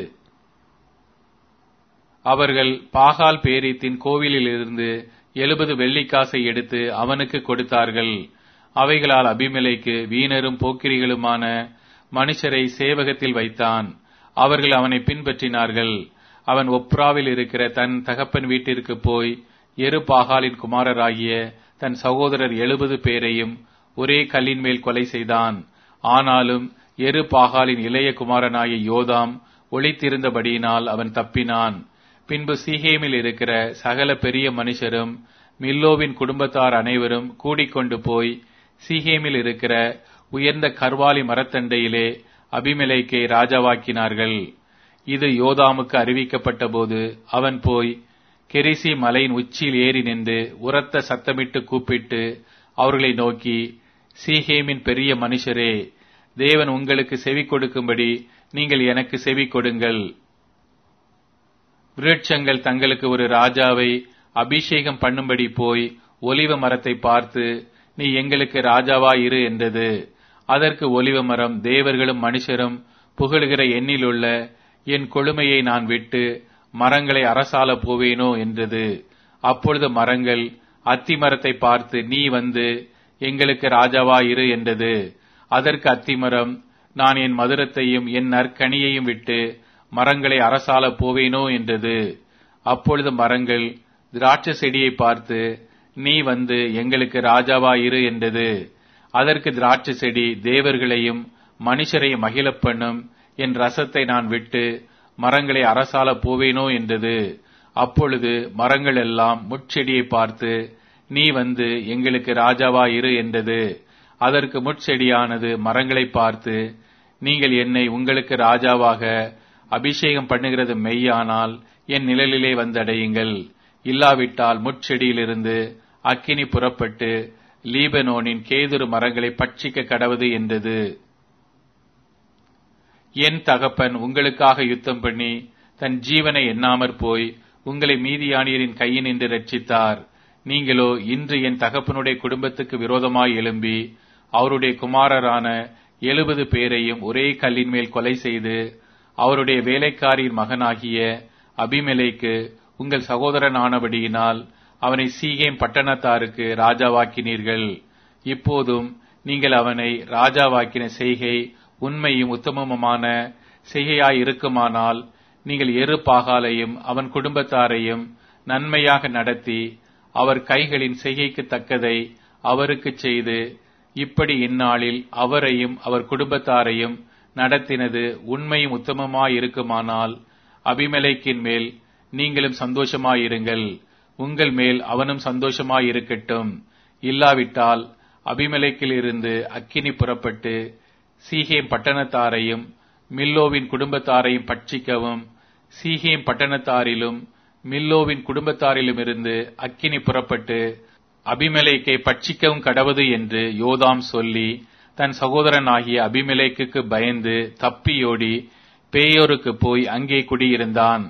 அவர்கள் பாகால் பேரீத்தின் கோவிலில் இருந்து எழுபது வெள்ளிக்காசை எடுத்து அவனுக்கு கொடுத்தார்கள் அவைகளால் அபிமெலைக்கு வீணரும் போக்கிரிகளுமான மனுஷரை சேவகத்தில் வைத்தான் அவர்கள் அவனை பின்பற்றினார்கள் அவன் ஒப்ராவில் இருக்கிற தன் தகப்பன் வீட்டிற்கு போய் எரு பாகாலின் குமாரராகிய தன் சகோதரர் எழுபது பேரையும் ஒரே கல்லின் மேல் கொலை செய்தான் ஆனாலும் எரு பாகாலின் இளைய குமாரனாகிய யோதாம் ஒளித்திருந்தபடியினால் அவன் தப்பினான் பின்பு சீகேமில் இருக்கிற சகல பெரிய மனுஷரும் மில்லோவின் குடும்பத்தார் அனைவரும் கூடிக்கொண்டு போய் சீகேமில் இருக்கிற உயர்ந்த கர்வாலி மரத்தண்டையிலே அபிமெலைக்கை ராஜாவாக்கினார்கள் இது யோதாமுக்கு அறிவிக்கப்பட்ட போது அவன் போய் கெரிசி மலையின் உச்சியில் ஏறி நின்று உரத்த சத்தமிட்டு கூப்பிட்டு அவர்களை நோக்கி சீகேமின் பெரிய மனுஷரே தேவன் உங்களுக்கு செவி கொடுக்கும்படி நீங்கள் எனக்கு செவி கொடுங்கள் விருட்சங்கள் தங்களுக்கு ஒரு ராஜாவை அபிஷேகம் பண்ணும்படி போய் ஒலிவ மரத்தை பார்த்து நீ எங்களுக்கு ராஜாவா இரு என்றது அதற்கு ஒலிவ மரம் தேவர்களும் மனுஷரும் புகழுகிற எண்ணிலுள்ள என் கொழுமையை நான் விட்டு மரங்களை அரசால போவேனோ என்றது அப்பொழுது மரங்கள் அத்தி மரத்தை பார்த்து நீ வந்து எங்களுக்கு ராஜாவா இரு என்றது அதற்கு அத்திமரம் நான் என் மதுரத்தையும் என் நற்கனியையும் விட்டு மரங்களை அரசால போவேனோ என்றது அப்பொழுது மரங்கள் திராட்சை செடியை பார்த்து நீ வந்து எங்களுக்கு ராஜாவா இரு என்றது அதற்கு திராட்சை செடி தேவர்களையும் மனுஷரையும் மகிழப் பண்ணும் என் ரசத்தை நான் விட்டு மரங்களை அரசால போவேனோ என்றது அப்பொழுது மரங்கள் எல்லாம் முட்செடியை பார்த்து நீ வந்து எங்களுக்கு ராஜாவா இரு என்றது அதற்கு முட்செடியானது மரங்களை பார்த்து நீங்கள் என்னை உங்களுக்கு ராஜாவாக அபிஷேகம் பண்ணுகிறது மெய்யானால் என் நிழலிலே வந்தடையுங்கள் இல்லாவிட்டால் முட்செடியிலிருந்து அக்கினி புறப்பட்டு லீபனோனின் கேதுரு மரங்களை பட்சிக்க கடவது என்றது என் தகப்பன் உங்களுக்காக யுத்தம் பண்ணி தன் ஜீவனை எண்ணாமற் போய் உங்களை மீதியானியரின் கையினின்று ரட்சித்தார் நீங்களோ இன்று என் தகப்பனுடைய குடும்பத்துக்கு விரோதமாய் எழும்பி அவருடைய குமாரரான எழுபது பேரையும் ஒரே கல்லின் மேல் கொலை செய்து அவருடைய வேலைக்காரியின் மகனாகிய அபிமெலைக்கு உங்கள் சகோதரனானபடியினால் அவனை சீகேம் பட்டணத்தாருக்கு ராஜாவாக்கினீர்கள் இப்போதும் நீங்கள் அவனை ராஜாவாக்கின செய்கை உண்மையும் உத்தமமுமான செய்கையாய் இருக்குமானால் நீங்கள் எரு பாகாலையும் அவன் குடும்பத்தாரையும் நன்மையாக நடத்தி அவர் கைகளின் செய்கைக்கு தக்கதை அவருக்குச் செய்து இப்படி இந்நாளில் அவரையும் அவர் குடும்பத்தாரையும் நடத்தினது உண்மையும் உத்தமமாயிருக்குமானால் அபிமெலைக்கின் மேல் நீங்களும் சந்தோஷமாயிருங்கள் உங்கள் மேல் அவனும் சந்தோஷமாயிருக்கட்டும் இல்லாவிட்டால் அபிமெலைக்கில் இருந்து அக்கினி புறப்பட்டு சீகேம் பட்டணத்தாரையும் மில்லோவின் குடும்பத்தாரையும் பட்சிக்கவும் சீகேம் பட்டணத்தாரிலும் மில்லோவின் குடும்பத்தாரிலும் இருந்து அக்கினி புறப்பட்டு அபிமெலைக்கை பட்சிக்கவும் கடவது என்று யோதாம் சொல்லி தன் சகோதரனாகிய அபிமெலைக்கு பயந்து தப்பியோடி பேயோருக்கு போய் அங்கே குடியிருந்தான்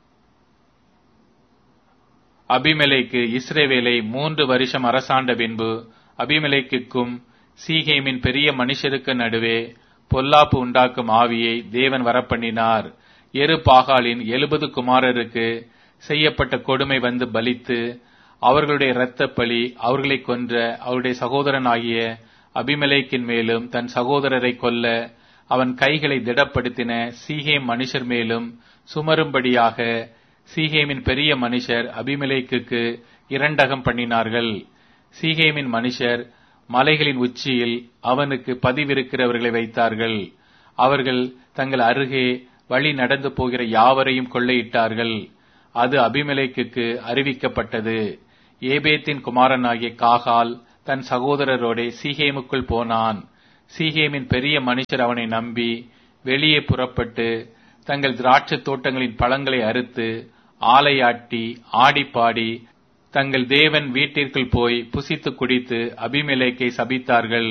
அபிமெலைக்கு இஸ்ரேவேலை மூன்று வருஷம் அரசாண்ட பின்பு அபிமெலைக்கும் சீகேமின் பெரிய மனுஷருக்கு நடுவே பொல்லாப்பு உண்டாக்கும் ஆவியை தேவன் வரப்பண்ணினார் எரு பாகாலின் எழுபது குமாரருக்கு செய்யப்பட்ட கொடுமை வந்து பலித்து அவர்களுடைய இரத்த பலி அவர்களை கொன்ற அவருடைய சகோதரனாகிய அபிமெலேக்கின் மேலும் தன் சகோதரரை கொல்ல அவன் கைகளை திடப்படுத்தின சீகேம் மனுஷர் மேலும் சுமரும்படியாக சீகேமின் பெரிய மனுஷர் அபிமெலேக்கு இரண்டகம் பண்ணினார்கள் சீகேமின் மனுஷர் மலைகளின் உச்சியில் அவனுக்கு பதிவிருக்கிறவர்களை வைத்தார்கள் அவர்கள் தங்கள் அருகே வழி நடந்து போகிற யாவரையும் கொள்ளையிட்டார்கள் அது அபிமெலேக்குக்கு அறிவிக்கப்பட்டது ஏபேத்தின் குமாரனாகிய காகால் தன் சகோதரரோடே சீகேமுக்குள் போனான் சீகேமின் பெரிய மனுஷர் அவனை நம்பி வெளியே புறப்பட்டு தங்கள் திராட்சைத் தோட்டங்களின் பழங்களை அறுத்து ஆலையாட்டி ஆடிப்பாடி தங்கள் தேவன் வீட்டிற்குள் போய் புசித்து குடித்து அபிமெலேக்கை சபித்தார்கள்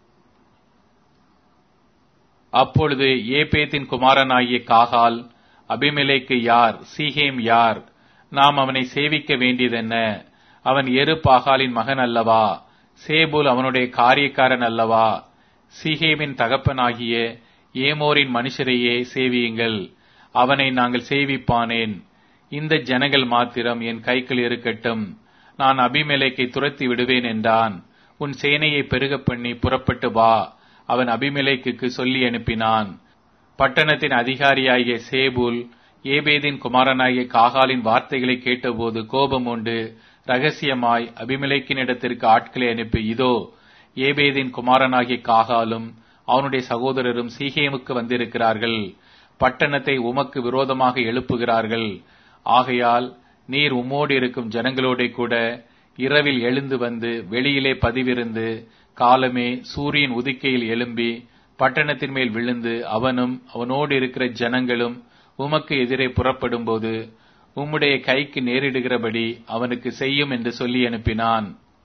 அப்பொழுது ஏபேத்தின் குமாரனாகிய காகால் அபிமெலேக்கு யார் சீகேம் யார் நாம் அவனை சேவிக்க வேண்டியதென்ன அவன் எரு பாகாலின் மகன் அல்லவா சேபுல் அவனுடைய காரியக்காரன் அல்லவா சீகேமின் தகப்பனாகிய ஏமோரின் மனுஷரையே சேவியுங்கள் அவனை நாங்கள் சேவிப்பானேன் இந்த ஜனங்கள் மாத்திரம் என் கைக்குள் இருக்கட்டும் நான் அபிமெலேக்கை துரத்தி விடுவேன் என்றான் உன் சேனையை பெருக பண்ணி புறப்பட்டு வா அவன் அபிமெலேக்குக்கு சொல்லி அனுப்பினான் பட்டணத்தின் அதிகாரியாகிய சேபுல் ஏபேதின் குமாரனாகிய காகாலின் வார்த்தைகளை கேட்டபோது கோபம் உண்டு ரகசியமாய் அபிமெலேக்கினிடத்திற்கு ஆட்களை அனுப்பி இதோ ஏபேதின் குமாரனாகிய காகாலும் அவனுடைய சகோதரரும் சீகேமுக்கு வந்திருக்கிறார்கள் பட்டணத்தை உமக்கு விரோதமாக எழுப்புகிறார்கள் ஆகையால் நீர் உம்மோடு இருக்கும் ஜனங்களோட கூட இரவில் எழுந்து வந்து வெளியிலே பதிவிருந்து காலமே சூரியன் உதிக்கையில் எழும்பி பட்டணத்தின் மேல் விழுந்து அவனும் அவனோடு இருக்கிற ஜனங்களும் உமக்கு எதிரே புறப்படும்போது உம்முடைய கைக்கு நேரிடுகிறபடி அவனுக்கு செய்யும் என்று சொல்லி அனுப்பினான்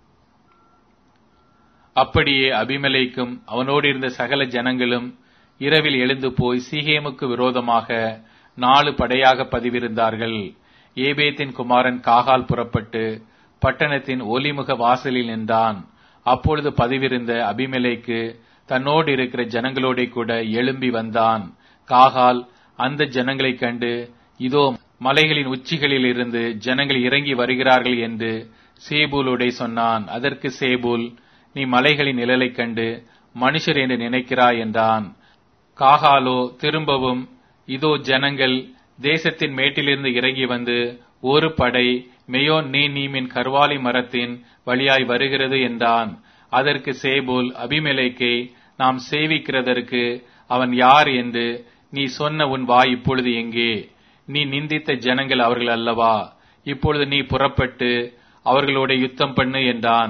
அப்படியே அபிமலைக்கும் அவனோடு இருந்த சகல ஜனங்களும் இரவில் எழுந்து போய் சீகேமுக்கு விரோதமாக நாலு படையாக பதிவிருந்தார்கள் ஏபேத்தின் குமாரன் காகால் புறப்பட்டு பட்டணத்தின் ஒலிமுக வாசலில் நின்றான் அப்பொழுது பதிவிருந்த அபிமெலேக்கு தன்னோடு இருக்கிற ஜனங்களோட கூட எழும்பி வந்தான் காகால் அந்த ஜனங்களைக் கண்டு இதோ மலைகளின் உச்சிகளில் இருந்து ஜனங்கள் இறங்கி வருகிறார்கள் என்று சேபூலோடே சொன்னான் அதற்கு சேபூல் நீ மலைகளின் நிழலைக் கண்டு மனுஷர் என்று நினைக்கிறாய் என்றான் காகாலோ திரும்பவும் இதோ ஜனங்கள் தேசத்தின் மேட்டிலிருந்து இறங்கி வந்து ஒரு படை மெயோன் நீ நீமின் கர்வாலி மரத்தின் வழியாய் வருகிறது என்றான் அதற்கு சேபுல் அபிமெலேக்கை நாம் சேவிக்கிறதற்கு அவன் யார் என்று நீ சொன்ன உன் வாய் இப்பொழுது எங்கே நீ நிந்தித்த ஜனங்கள் அவர்கள் அல்லவா இப்பொழுது நீ புறப்பட்டு அவர்களோட யுத்தம் பண்ணு என்றான்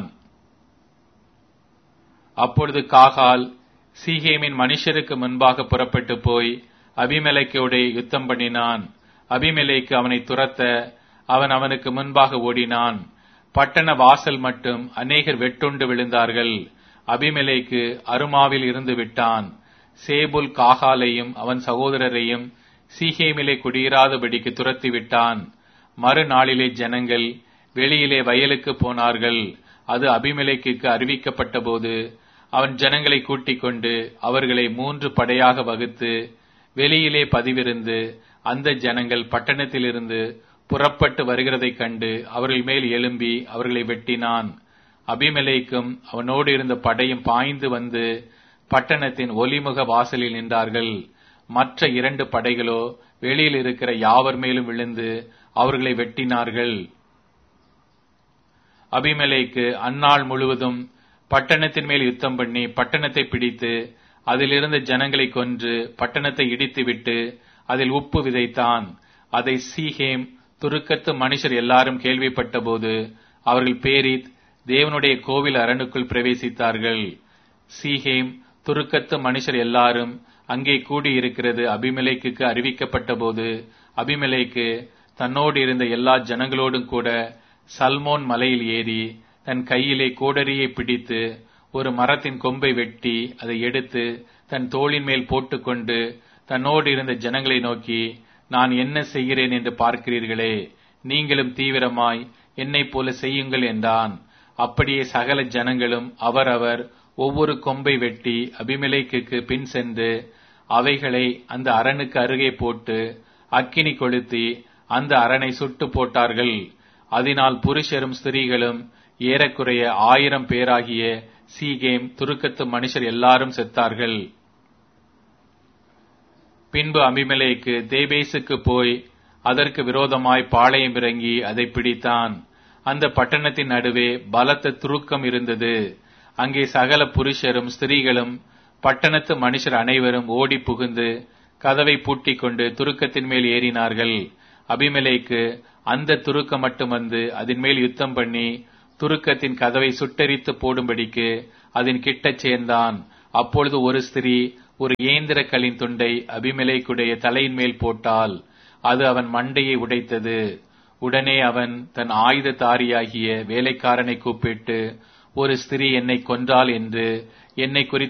அப்பொழுது காகால் சீகேமின் மனுஷருக்கு முன்பாக புறப்பட்டு போய் அபிமெலைக்கோட யுத்தம் பண்ணினான் அபிமெலைக்கு அவனை துரத்த அவன் அவனுக்கு முன்பாக ஓடினான் பட்டண வாசல் மட்டும் அநேகர் வெட்டுண்டு விழுந்தார்கள் அபிமெலைக்கு அருமாவில் இருந்து விட்டான் சேபுல் காகாலையும் அவன் சகோதரரையும் சீகேமிலே குடியிராதபடிக்கு துரத்தி விட்டான் மறுநாளிலே ஜனங்கள் வெளியிலே வயலுக்கு போனார்கள் அது அபிமெலைக்கு அறிவிக்கப்பட்ட போது அவன் ஜனங்களை கூட்டிக் கொண்டு அவர்களை மூன்று படையாக வகுத்து வெளியிலே பதிவிருந்து அந்த ஜனங்கள் பட்டணத்திலிருந்து புறப்பட்டு வருகிறதைக் கண்டு அவர்கள் மேல் எழும்பி அவர்களை வெட்டினான் அபிமெலேக்கும் அவனோடு இருந்த படையும் பாய்ந்து வந்து பட்டணத்தின் ஒலிமுக வாசலில் நின்றார்கள் மற்ற இரண்டு படைகளோ வெளியில் இருக்கிற யாவர் மேலும் விழுந்து அவர்களை வெட்டினார்கள் அபிமெலேக்கு அந்நாள் முழுவதும் பட்டணத்தின் மேல் யுத்தம் பண்ணி பட்டணத்தை பிடித்து அதிலிருந்த ஜனங்களை கொன்று பட்டணத்தை இடித்துவிட்டு அதில் உப்பு விதைத்தான் அதை சீஹேம் துருக்கத்து மனுஷர் எல்லாரும் கேள்விப்பட்டபோது அவர்கள் பேரித் தேவனுடைய கோவில் அரணுக்குள் பிரவேசித்தார்கள் சீஹேம் துருக்கத்து மனுஷர் எல்லாரும் அங்கே கூடியிருக்கிறது அபிமெலேக்கு அறிவிக்கப்பட்ட போது அபிமெலேக்கு தன்னோடு இருந்த எல்லா ஜனங்களோடும் கூட சல்மோன் மலையில் ஏறி தன் கையிலே கோடரியை பிடித்து ஒரு மரத்தின் கொம்பை வெட்டி அதை எடுத்து தன் தோளின் மேல் போட்டுக்கொண்டு தன்னோடு இருந்த ஜனங்களை நோக்கி நான் என்ன செய்கிறேன் என்று பார்க்கிறீர்களே நீங்களும் தீவிரமாய் என்னைப் போல செய்யுங்கள் என்றான் அப்படியே சகல ஜனங்களும் அவரவர் ஒவ்வொரு கொம்பை வெட்டி அபிமெலேக்கு பின் சென்று அவைகளை அந்த அரணுக்கு அருகே போட்டு அக்கினி கொளுத்தி அந்த அரணை சுட்டு போட்டார்கள் அதனால் புருஷரும் ஸ்திரீகளும் ஏறக்குறைய ஆயிரம் பேராகிய சீகேம் துருக்கத்து மனுஷர் எல்லாரும் செத்தார்கள் பின்பு அபிமெலேக்கு தேபேசுக்கு போய் அதற்கு விரோதமாய் பாளையம் இறங்கி அதை பிடித்தான் அந்த பட்டணத்தின் நடுவே பலத்த துருக்கம் இருந்தது அங்கே சகல புருஷரும் ஸ்திரீகளும் பட்டணத்து மனுஷர் அனைவரும் ஓடி புகுந்து கதவை பூட்டிக் கொண்டு துருக்கத்தின் மேல் ஏறினார்கள் அபிமெலேக்கு அந்த துருக்கம் மட்டும் வந்து அதன் மேல் யுத்தம் பண்ணி துருக்கத்தின் கதவை சுட்டெரித்து போடும்படிக்கு அதன் கிட்டச் சேர்ந்தான் அப்பொழுது ஒரு ஸ்திரீ ஒரு இயந்திர கலின் துண்டை அபிமெலேக்குடைய தலையின் மேல் போட்டால் அது அவன் மண்டையை உடைத்தது உடனே அவன் தன் ஆயுததாரியாகிய வேலைக்காரனை கூப்பிட்டு ஒரு ஸ்திரீ என்னை கொன்றாள் என்று என்னை குறித்து